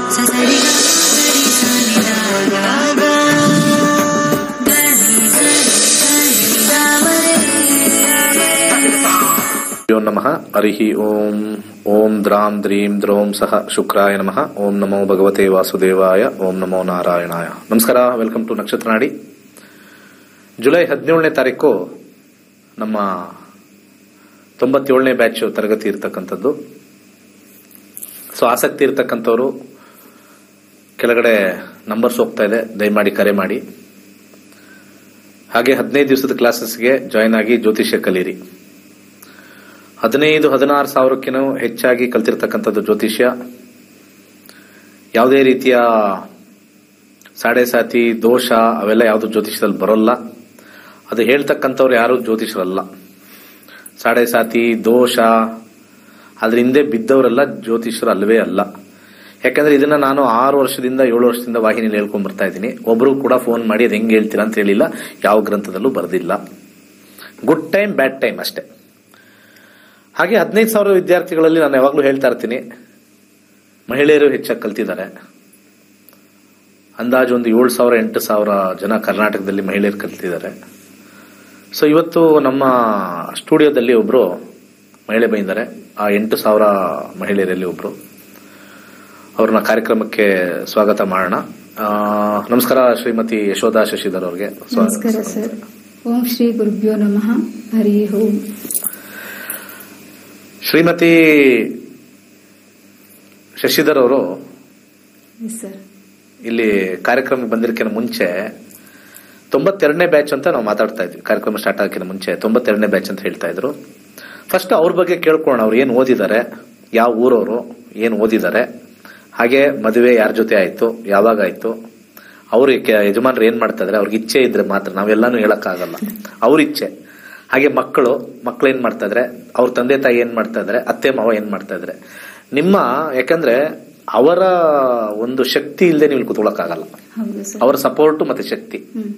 ಸರಿ ಗ ಸರಿ ಸನಿ ದ ಗ ಗರಿ ಸರಿ ಸನಿ ದ यो नमः हरिः ओम् ಓಂ ದ್ರಾಂ ದ್ರೀಂ ದ್ರೋಂ ಸಹ ಶುಕ್ರಾಯ ನಮಃ ಓಂ ನಮೋ ಭಗವತೆ ವಾಸುದೇವಾಯ ಓಂ ನಮೋ ನಾರಾಯಣಾಯ ನಮಸ್ಕಾರ ವೆಲ್ಕಮ್ ಟು ನಕ್ಷತ್ರ ನಾಡಿ ಜುಲೈ ಹದಿನೇಳನೇ ತಾರೀಕು ನಮ್ಮ ತೊಂಬತ್ತೇಳನೇ ಬ್ಯಾಚ್ ತರಗತಿ ಇರ್ತಕ್ಕಂಥದ್ದು ಸೊ ಆಸಕ್ತಿ ಇರ್ತಕ್ಕಂಥವ್ರು ಕೆಳಗಡೆ ನಂಬರ್ಸ್ ಹೋಗ್ತಾ ಇದೆ ದಯಮಾಡಿ ಕರೆ ಮಾಡಿ ಹಾಗೆ ಹದಿನೈದು ದಿವಸದ ಕ್ಲಾಸಸ್ಗೆ ಜಾಯ್ನ್ ಆಗಿ ಜ್ಯೋತಿಷ್ಯ ಕಲೀರಿ ಹದಿನೈದು ಹದಿನಾರು ಸಾವಿರಕ್ಕಿಂತ ಹೆಚ್ಚಾಗಿ ಕಲ್ತಿರ್ತಕ್ಕಂಥದ್ದು ಜ್ಯೋತಿಷ್ಯ ಯಾವುದೇ ರೀತಿಯ ಸಾಡೆ ಸಾತಿ ದೋಷ ಅವೆಲ್ಲ ಯಾವುದು ಜ್ಯೋತಿಷ್ಯದಲ್ಲಿ ಬರೋಲ್ಲ ಅದು ಹೇಳ್ತಕ್ಕಂಥವ್ರು ಯಾರು ಜ್ಯೋತಿಷರಲ್ಲ ಸಾಡೆ ಸಾತಿ ದೋಷ ಅದ್ರ ಹಿಂದೆ ಬಿದ್ದವರೆಲ್ಲ ಜ್ಯೋತಿಷರು ಅಲ್ಲವೇ ಅಲ್ಲ ಯಾಕಂದ್ರೆ ಇದನ್ನ ನಾನು ಆರು ವರ್ಷದಿಂದ ಏಳು ವರ್ಷದಿಂದ ವಾಹಿನಿಯಲ್ಲಿ ಹೇಳ್ಕೊಂಡ್ ಬರ್ತಾ ಇದ್ದೀನಿ ಒಬ್ರು ಕೂಡ ಫೋನ್ ಮಾಡಿ ಅದು ಹೆಂಗೆ ಹೇಳ್ತೀರಾ ಅಂತ ಹೇಳಿಲ್ಲ ಯಾವ ಗ್ರಂಥದಲ್ಲೂ ಬರೆದಿಲ್ಲ ಗುಡ್ ಟೈಮ್ ಬ್ಯಾಡ್ ಟೈಮ್ ಅಷ್ಟೇ ಹಾಗೆ ಹದಿನೈದು ಸಾವಿರ ವಿದ್ಯಾರ್ಥಿಗಳಲ್ಲಿ ನಾನು ಯಾವಾಗಲೂ ಹೇಳ್ತಾ ಇರ್ತೀನಿ ಮಹಿಳೆಯರು ಹೆಚ್ಚಾಗಿ ಕಲ್ತಿದ್ದಾರೆ ಅಂದಾಜು ಒಂದು ಏಳು ಸಾವಿರ ಎಂಟು ಸಾವಿರ ಜನ ಕರ್ನಾಟಕದಲ್ಲಿ ಮಹಿಳೆಯರು ಕಲ್ತಿದ್ದಾರೆ ಸೊ ಇವತ್ತು ನಮ್ಮ ಸ್ಟುಡಿಯೋದಲ್ಲಿ ಒಬ್ರು ಮಹಿಳೆ ಬಂದಿದ್ದಾರೆ ಆ ಎಂಟು ಸಾವಿರ ಮಹಿಳೆಯರಲ್ಲಿ ಒಬ್ರು ಅವ್ರನ್ನ ಕಾರ್ಯಕ್ರಮಕ್ಕೆ ಸ್ವಾಗತ ಮಾಡೋಣ ಆ, ನಮಸ್ಕಾರ ಶ್ರೀಮತಿ ಯಶೋಧಾ ಶಶಿಧರ್ ಅವ್ರಿಗೆ ಸ್ವಾಗತ. ನಮಸ್ಕಾರ ಸರ್ ಓಂ ಶ್ರೀ ಗುರುಭ್ಯೋ ನಮಃ ಹರಿ ಓಂ ಶ್ರೀಮತಿ ಶಶಿಧರ್ ಅವರು ಎಸ್ ಸರ್ ಇಲ್ಲಿ ಕಾರ್ಯಕ್ರಮಕ್ಕೆ ಬಂದಿರಕ್ಕಿಂತ ಮುಂಚೆ ತೊಂಬತ್ತೆರಡನೇ ಬ್ಯಾಚ್ ಅಂತ ನಾವು ಮಾತಾಡ್ತಾ ಇದ್ವಿ ಕಾರ್ಯಕ್ರಮ ಸ್ಟಾರ್ಟ್ ಆಗಕ್ಕಿಂತ ಮುಂಚೆ ತೊಂಬತ್ತೆರಡನೇ ಬ್ಯಾಚ್ ಅಂತ ಹೇಳ್ತಾ ಇದ್ರು ಫಸ್ಟ್ ಅವ್ರ ಬಗ್ಗೆ ಕೇಳ್ಕೊಳ್ಳೋಣ ಅವ್ರು ಏನು ಓದಿದ್ದಾರೆ ಯಾವ ಊರವರು ಏನು ಓದಿದ್ದಾರೆ ಹಾಗೆ ಮದುವೆ ಯಾರ ಜೊತೆ ಆಯ್ತು ಯಾವಾಗ ಆಯ್ತು ಅವ್ರ ಯಜಮಾನ್ರು ಏನ್ ಮಾಡ್ತಾ ಇದಾರೆ ಅವ್ರಿಗೆ ಇಚ್ಛೆ ಇದ್ರೆ ಮಾತ್ರ ನಾವೆಲ್ಲಾನು ಹೇಳಕ್ಕಾಗಲ್ಲ ಅವ್ರ ಇಚ್ಛೆ ಹಾಗೆ ಮಕ್ಕಳು ಮಕ್ಕಳು ಏನ್ ಮಾಡ್ತಾ ಇದ್ರೆ ಅವ್ರ ತಂದೆ ತಾಯಿ ಏನ್ ಮಾಡ್ತಾ ಇದಾರೆ ಅತ್ತೆ ಮಾವ ಏನ್ ಮಾಡ್ತಾ ಇದಾರೆ ನಿಮ್ಮ ಯಾಕಂದ್ರೆ ಅವರ ಒಂದು ಶಕ್ತಿ ಇಲ್ಲದೆ ನೀವು ಇಲ್ಲಿ ಕೂತ್ಕೊಳ್ಳೋಕ್ಕಾಗಲ್ಲ ಹೌದು ಸರ್ ಅವರ ಸಪೋರ್ಟ್ ಮತ್ತೆ ಶಕ್ತಿ ಹ್ಮ್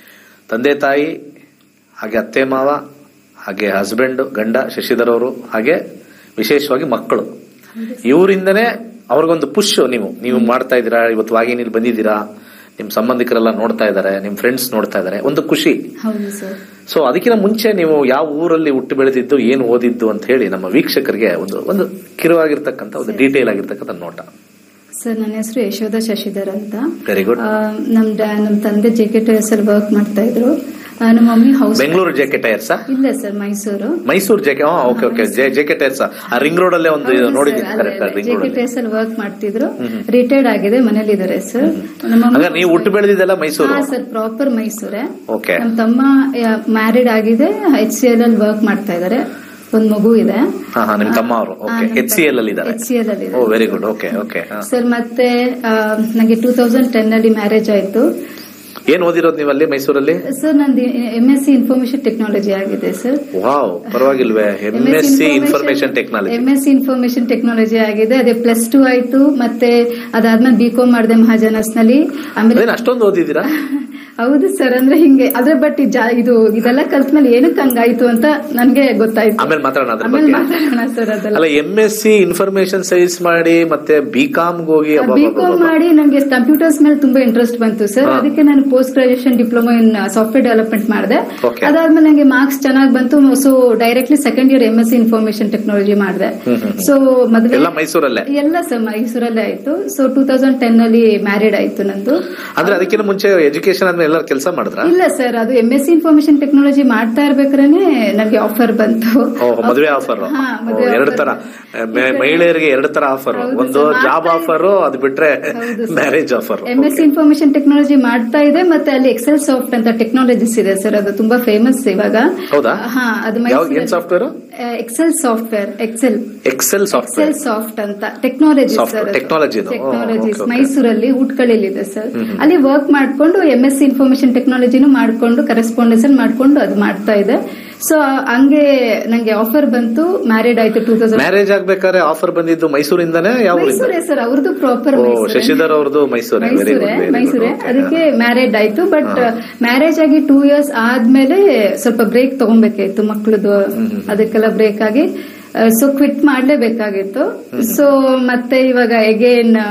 ತಂದೆ ತಾಯಿ ಹಾಗೆ ಅತ್ತೆ ಮಾವ ಹಾಗೆ ಹಸ್ಬೆಂಡ್ ಗಂಡ ಶಶಿಧರ್ ಅವರು ಹಾಗೆ ವಿಶೇಷವಾಗಿ ಮಕ್ಕಳು ಇವರಿಂದನೇ ಅವ್ರಿಗೊಂದು ಪುಷ್ ನೀವು ನೀವು ಮಾಡ್ತಾ ಇದ್ದೀರಾ ಇವತ್ತು ವಾಹಿನಿಲಿ ಬಂದಿದ್ದೀರಾ ನಿಮ್ ಸಂಬಂಧಿಕರೆಲ್ಲ ನೋಡ್ತಾ ಇದ್ದಾರೆ ನಿಮ್ ಫ್ರೆಂಡ್ಸ್ ನೋಡ್ತಾ ಇದ್ದಾರೆ ಒಂದು ಖುಷಿ ಹೌದು ಸರ್ ಸೊ ಅದಕ್ಕಿಂತ ಮುಂಚೆ ನೀವು ಯಾವ ಊರಲ್ಲಿ ಹುಟ್ಟು ಬೆಳೆದಿದ್ದು ಏನು ಓದಿದ್ದು ಅಂತ ಹೇಳಿ ನಮ್ಮ ವೀಕ್ಷಕರಿಗೆ ಒಂದು ಒಂದು ಕಿರುವಾಗಿರ್ತಕ್ಕಂಥ ಒಂದು ಡೀಟೇಲ್ ಆಗಿರ್ತಕ್ಕಂಥ ನೋಟ ಸರ್ ನನ್ನ ಹೆಸರು ಯಶೋಧ ಶಶಿಧರ್ ಅಂತ ವೆರಿ ಗುಡ್ ಆ, ನಮ್ ಡ್ಯಾ- ನಮ್ ತಂದೆ ಜೆ ಕೆ ಟೈರ್ಸ್ ಅಲ್ಲಿ ವರ್ಕ್ ಮಾಡ್ತಾ ಇದ್ರು ಆ, ನಮ್ಮ mummy house Bengaluru J K ಟೈರ್ಸಾ ಇಲ್ಲ sir Mysuru Mysuru J K okay okay J K tyres ಆ ರಿಂಗ್ ರೋಡ್ ಅಲ್ಲೇ ಒಂದು ನೋಡಿದ್ದೀನಿ correct ring J road K ಅಲ್ಲಿ ಟೈರ್ಸ್ ಅಲ್ಲಿ ವರ್ಕ್ ಮಾಡ್ತಿದ್ರು ರಿಟೈರ್ಡ್ ಆಗಿದೆ ಮನೇಲಿ ಇದಾರೆ ಸರ್ ನಮ್ಮ ಹಾಗಾದ್ರೆ ನೀವು ಹುಟ್ಟು ಬೆಳೆದಿದ್ದೆಲ್ಲ ಮೈಸೂರು ಹಾ ಸರ್ ಪ್ರಾಪರ್ ಮೈಸೂರೇ ಓಕೆ ನಮ್ಮ ತಮ್ಮ ಮ್ಯಾರಿಡ್ ಆಗಿದೆ ಎಚ್ ಸಿ ಎಲ್ ಅಲ್ಲಿ ವರ್ಕ್ ಮಾಡ್ತಾ ಇದಾರೆ ಒಂದ್ ಮಗು ಇದೆ ಹಾ ಹಾ ನಿಮ್ ತಮ್ಮ ಅವರು ಓಕೆ ಎಚ್ ಸಿ ಎಲ್ ಅಲ್ಲಿ ಇದ್ದಾರೆ ಎಚ್ ಸಿ ಎಲ್ ಅಲ್ಲಿ oh very good okay okay sir ಮತ್ತೆ ಆ, ನಂಗೆ ಟೂ ತೌಸಂಡ್ ಟೆನ್ ಅಲ್ಲಿ ಮ್ಯಾರೇಜ್ ಆಯ್ತು ಏನ್ ಓದಿರೋದು ನೀವು ಅಲ್ಲಿ ಮೈಸೂರಲ್ಲಿ ಸರ್ ನಂದು M S C information technology ಆಗಿದೆ ಸರ್ ವಾವ್ ಪರವಾಗಿಲ್ವೇ M S C information technology M S C information technology ಆಗಿದೆ ಅದೇ ಪ್ಲಸ್ ಟು ಆಯ್ತು ಮತ್ತೆ ಅದಾದ್ಮೇಲೆ ಬಿ ಕಾಮ್ ಮಾಡಿದೆ ಮಹಾಜನಸ್ ನಲ್ಲಿ ಆಮೇಲೆ ಅದೇನು ಅಷ್ಟೊಂದು ಓದಿದ್ದೀರಾ ಹೌದು ಸರ್ ಅಂದ್ರೆ ಹಿಂಗೆ ಅದ್ರ ಬಟ್ ಈ ಜಾ- ಇದು ಇದೆಲ್ಲ ಕಲ್ತ್ಮೇಲೆ ಏನಕ್ಕೆ ಹಂಗಾಯ್ತು ಅಂತ ನನ್ಗೆ ಗೊತ್ತಾಯ್ತು ಆಮೇಲೆ ಮಾತಾಡೋಣ ಅದ್ರ ಆಮೇಲೆ ಬಗ್ಗೆ ಮಾತಾಡೋಣ ಸರ್ ಅದೆಲ್ಲ ಅಲ್ಲ M S C information science ಮಾಡಿ ಮತ್ತೆ ಬಿ ಕಾಮ್ ಹೋಗಿ ಬಿ ಕಾಮ್ ಅಬ್ಬಬ್ಬಬ್ಬಬ್ಬ. ಮಾಡಿ ನನಗೆ ಕಂಪ್ಯೂಟರ್ಸ್ ಮೇಲೆ ತುಂಬಾ ಇಂಟ್ರೆಸ್ಟ್ ಬಂತು ಸರ್ ಅದಕ್ಕೆ ನಾನು post graduation diploma in software development ಮಾಡಿದೆ Okay. ಅದಾದ್ಮೇಲೆ ನನಗೆ ಮಾರ್ಕ್ಸ್ ಚೆನ್ನಾಗಿ ಬಂತು so directly second year M S C information technology ಮಾಡಿದೆ ಸೊ ಮದುವೆ ಎಲ್ಲ ಮೈಸೂರಲ್ಲೇ ಎಲ್ಲ ಸರ್ ಮೈಸೂರಲ್ಲೇ ಆಯ್ತು ಸೊ ಟೂ ತೌಸಂಡ್ ಟೆನ್ ಅಲ್ಲಿ ಮ್ಯಾರಿಡ್ ಆಯ್ತು ನಂದು ಅಂದ್ರೆ ಅದಕ್ಕಿಂತ ಮುಂಚೆ ಎಜುಕೇಶನ್ ಆದ್ಮೇಲೆ ಎಲ್ಲರೂ ಕೆಲಸ ಮಾಡಿದ್ರ ಇಲ್ಲ ಸರ್ ಅದು M S C information technology ಮಾಡ್ತಾ ಇರ್ಬೇಕಾದ್ರೆ ನನಗೆ ಆಫರ್ ಬಂತು ಓಹ್ ಮದುವೆ ಆಫರ್ ಹಾ, ಮದುವೆ ಎರಡು offer. ತರ ಮೆ- ಮಹಿಳೆಯರಿಗೆ ಎರಡು ತರ ಆಫರ್ ಹೌದು ಒಂದು sir, ಜಾಬ್ ಮಾಡ್ತಾ ಆಫರ್ ಅದು ಬಿಟ್ರೆ ಹೌದು sir. Marriage offer M S information technology ಮಾಡ್ತಾ ಇದೆ ಮತ್ತೆ ಅಲ್ಲಿ ಎಕ್ಸೆಲ್ ಸಾಫ್ಟ್ ಅಂತ ಟೆಕ್ನಾಲಜೀಸ್ ಇದೆ ಸರ್ ಅದು ತುಂಬಾ ಫೇಮಸ್ ಇವಾಗ ಹೌದಾ ಹಾ ಅದು ಯಾವ ಏನ್ software excel software excel excel software excel soft ಅಂತ ಟೆಕ್ನಾಲಜಿ Software, technology ಇದು. Oh, technologies okay, okay. ಮೈಸೂರಲ್ಲಿ ಊಟ್ಕಳಿಲಿ ಇದೆ ಸರ್ ಅಲ್ಲಿ ವರ್ಕ್ ಮಾಡ್ಕೊಂಡು ಎಂ ಎಸ್ ಇನ್ಫಾರ್ಮೇಶನ್ ಟೆಕ್ನಾಲಜಿನೂ ಮಾಡ್ಕೊಂಡು ಕರೆಸ್ಪಾಂಡೆನ್ಸ್ ಮಾಡ್ಕೊಂಡು ಅದು ಮಾಡ್ತಾ ಇದೆ ಸೊ ಹಂಗೆ ನಂಗೆ ಆಫರ್ ಬಂತು ಮ್ಯಾರಿಡ್ ಆಯ್ತು ಟೂ ತೌಸಂಡ್ ಮ್ಯಾರೇಜ್ ಆಗ್ಬೇಕಾದ್ರೆ ಆಫರ್ ಬಂದಿದ್ದು ಮೈಸೂರಿಂದಾನೇ ಯಾವ ಊರಿಂದ ಮೈಸೂರೇ ಸರ್ ಅವ್ರದ್ದು ಪ್ರಾಪರ್ ಓ ಶಶಿಧರ್ ಅವ್ರದ್ದು ಮೈಸೂರೇ ವೆರಿ ಮೈಸೂರೇ ಗುಡ್ ಮೈಸೂರೇ ಅದಕ್ಕೆ ಮ್ಯಾರೇಜ್ ಆಯ್ತು ಬಟ್ ಮ್ಯಾರೇಜ್ ಆಗಿ ಟೂ ಇಯರ್ಸ್ ಆದ್ಮೇಲೆ ಸ್ವಲ್ಪ ಬ್ರೇಕ್ ತಗೊಬೇಕಾಯ್ತು ಮಕ್ಳದು ಅದಕ್ಕೆಲ್ಲ ಬ್ರೇಕ್ ಆಗಿ ಸೊ ಕ್ವಿಟ್ ಮಾಡ್ಲೇಬೇಕಾಗಿತ್ತು ಸೊ ಮತ್ತೆ ಇವಾಗ ಎಗೇನ್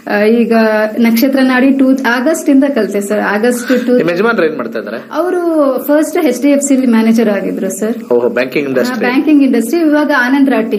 ಆ, ಈಗ ನಕ್ಷತ್ರ ನಾಡಿ ಟೂ ಆಗಸ್ಟ್ ಇಂದ ಕಲಿತೆ ಸರ್ ಆಗಸ್ಟ್ ಟೂ ನಿಮ್ಮ ಯಜಮಾನ್ರು ಏನ್ ಮಾಡ್ತಾ ಇದಾರೆ ಅವರು first H D F C manager ಆಗಿದ್ರು ಸರ್ ಓಹೋ ಬ್ಯಾಂಕಿಂಗ್ ಇಂಡಸ್ಟ್ರಿ ಬ್ಯಾಂಕಿಂಗ್ ಇಂಡಸ್ಟ್ರಿ ಇವಾಗ ಆನಂದ್ ರಾಟಿ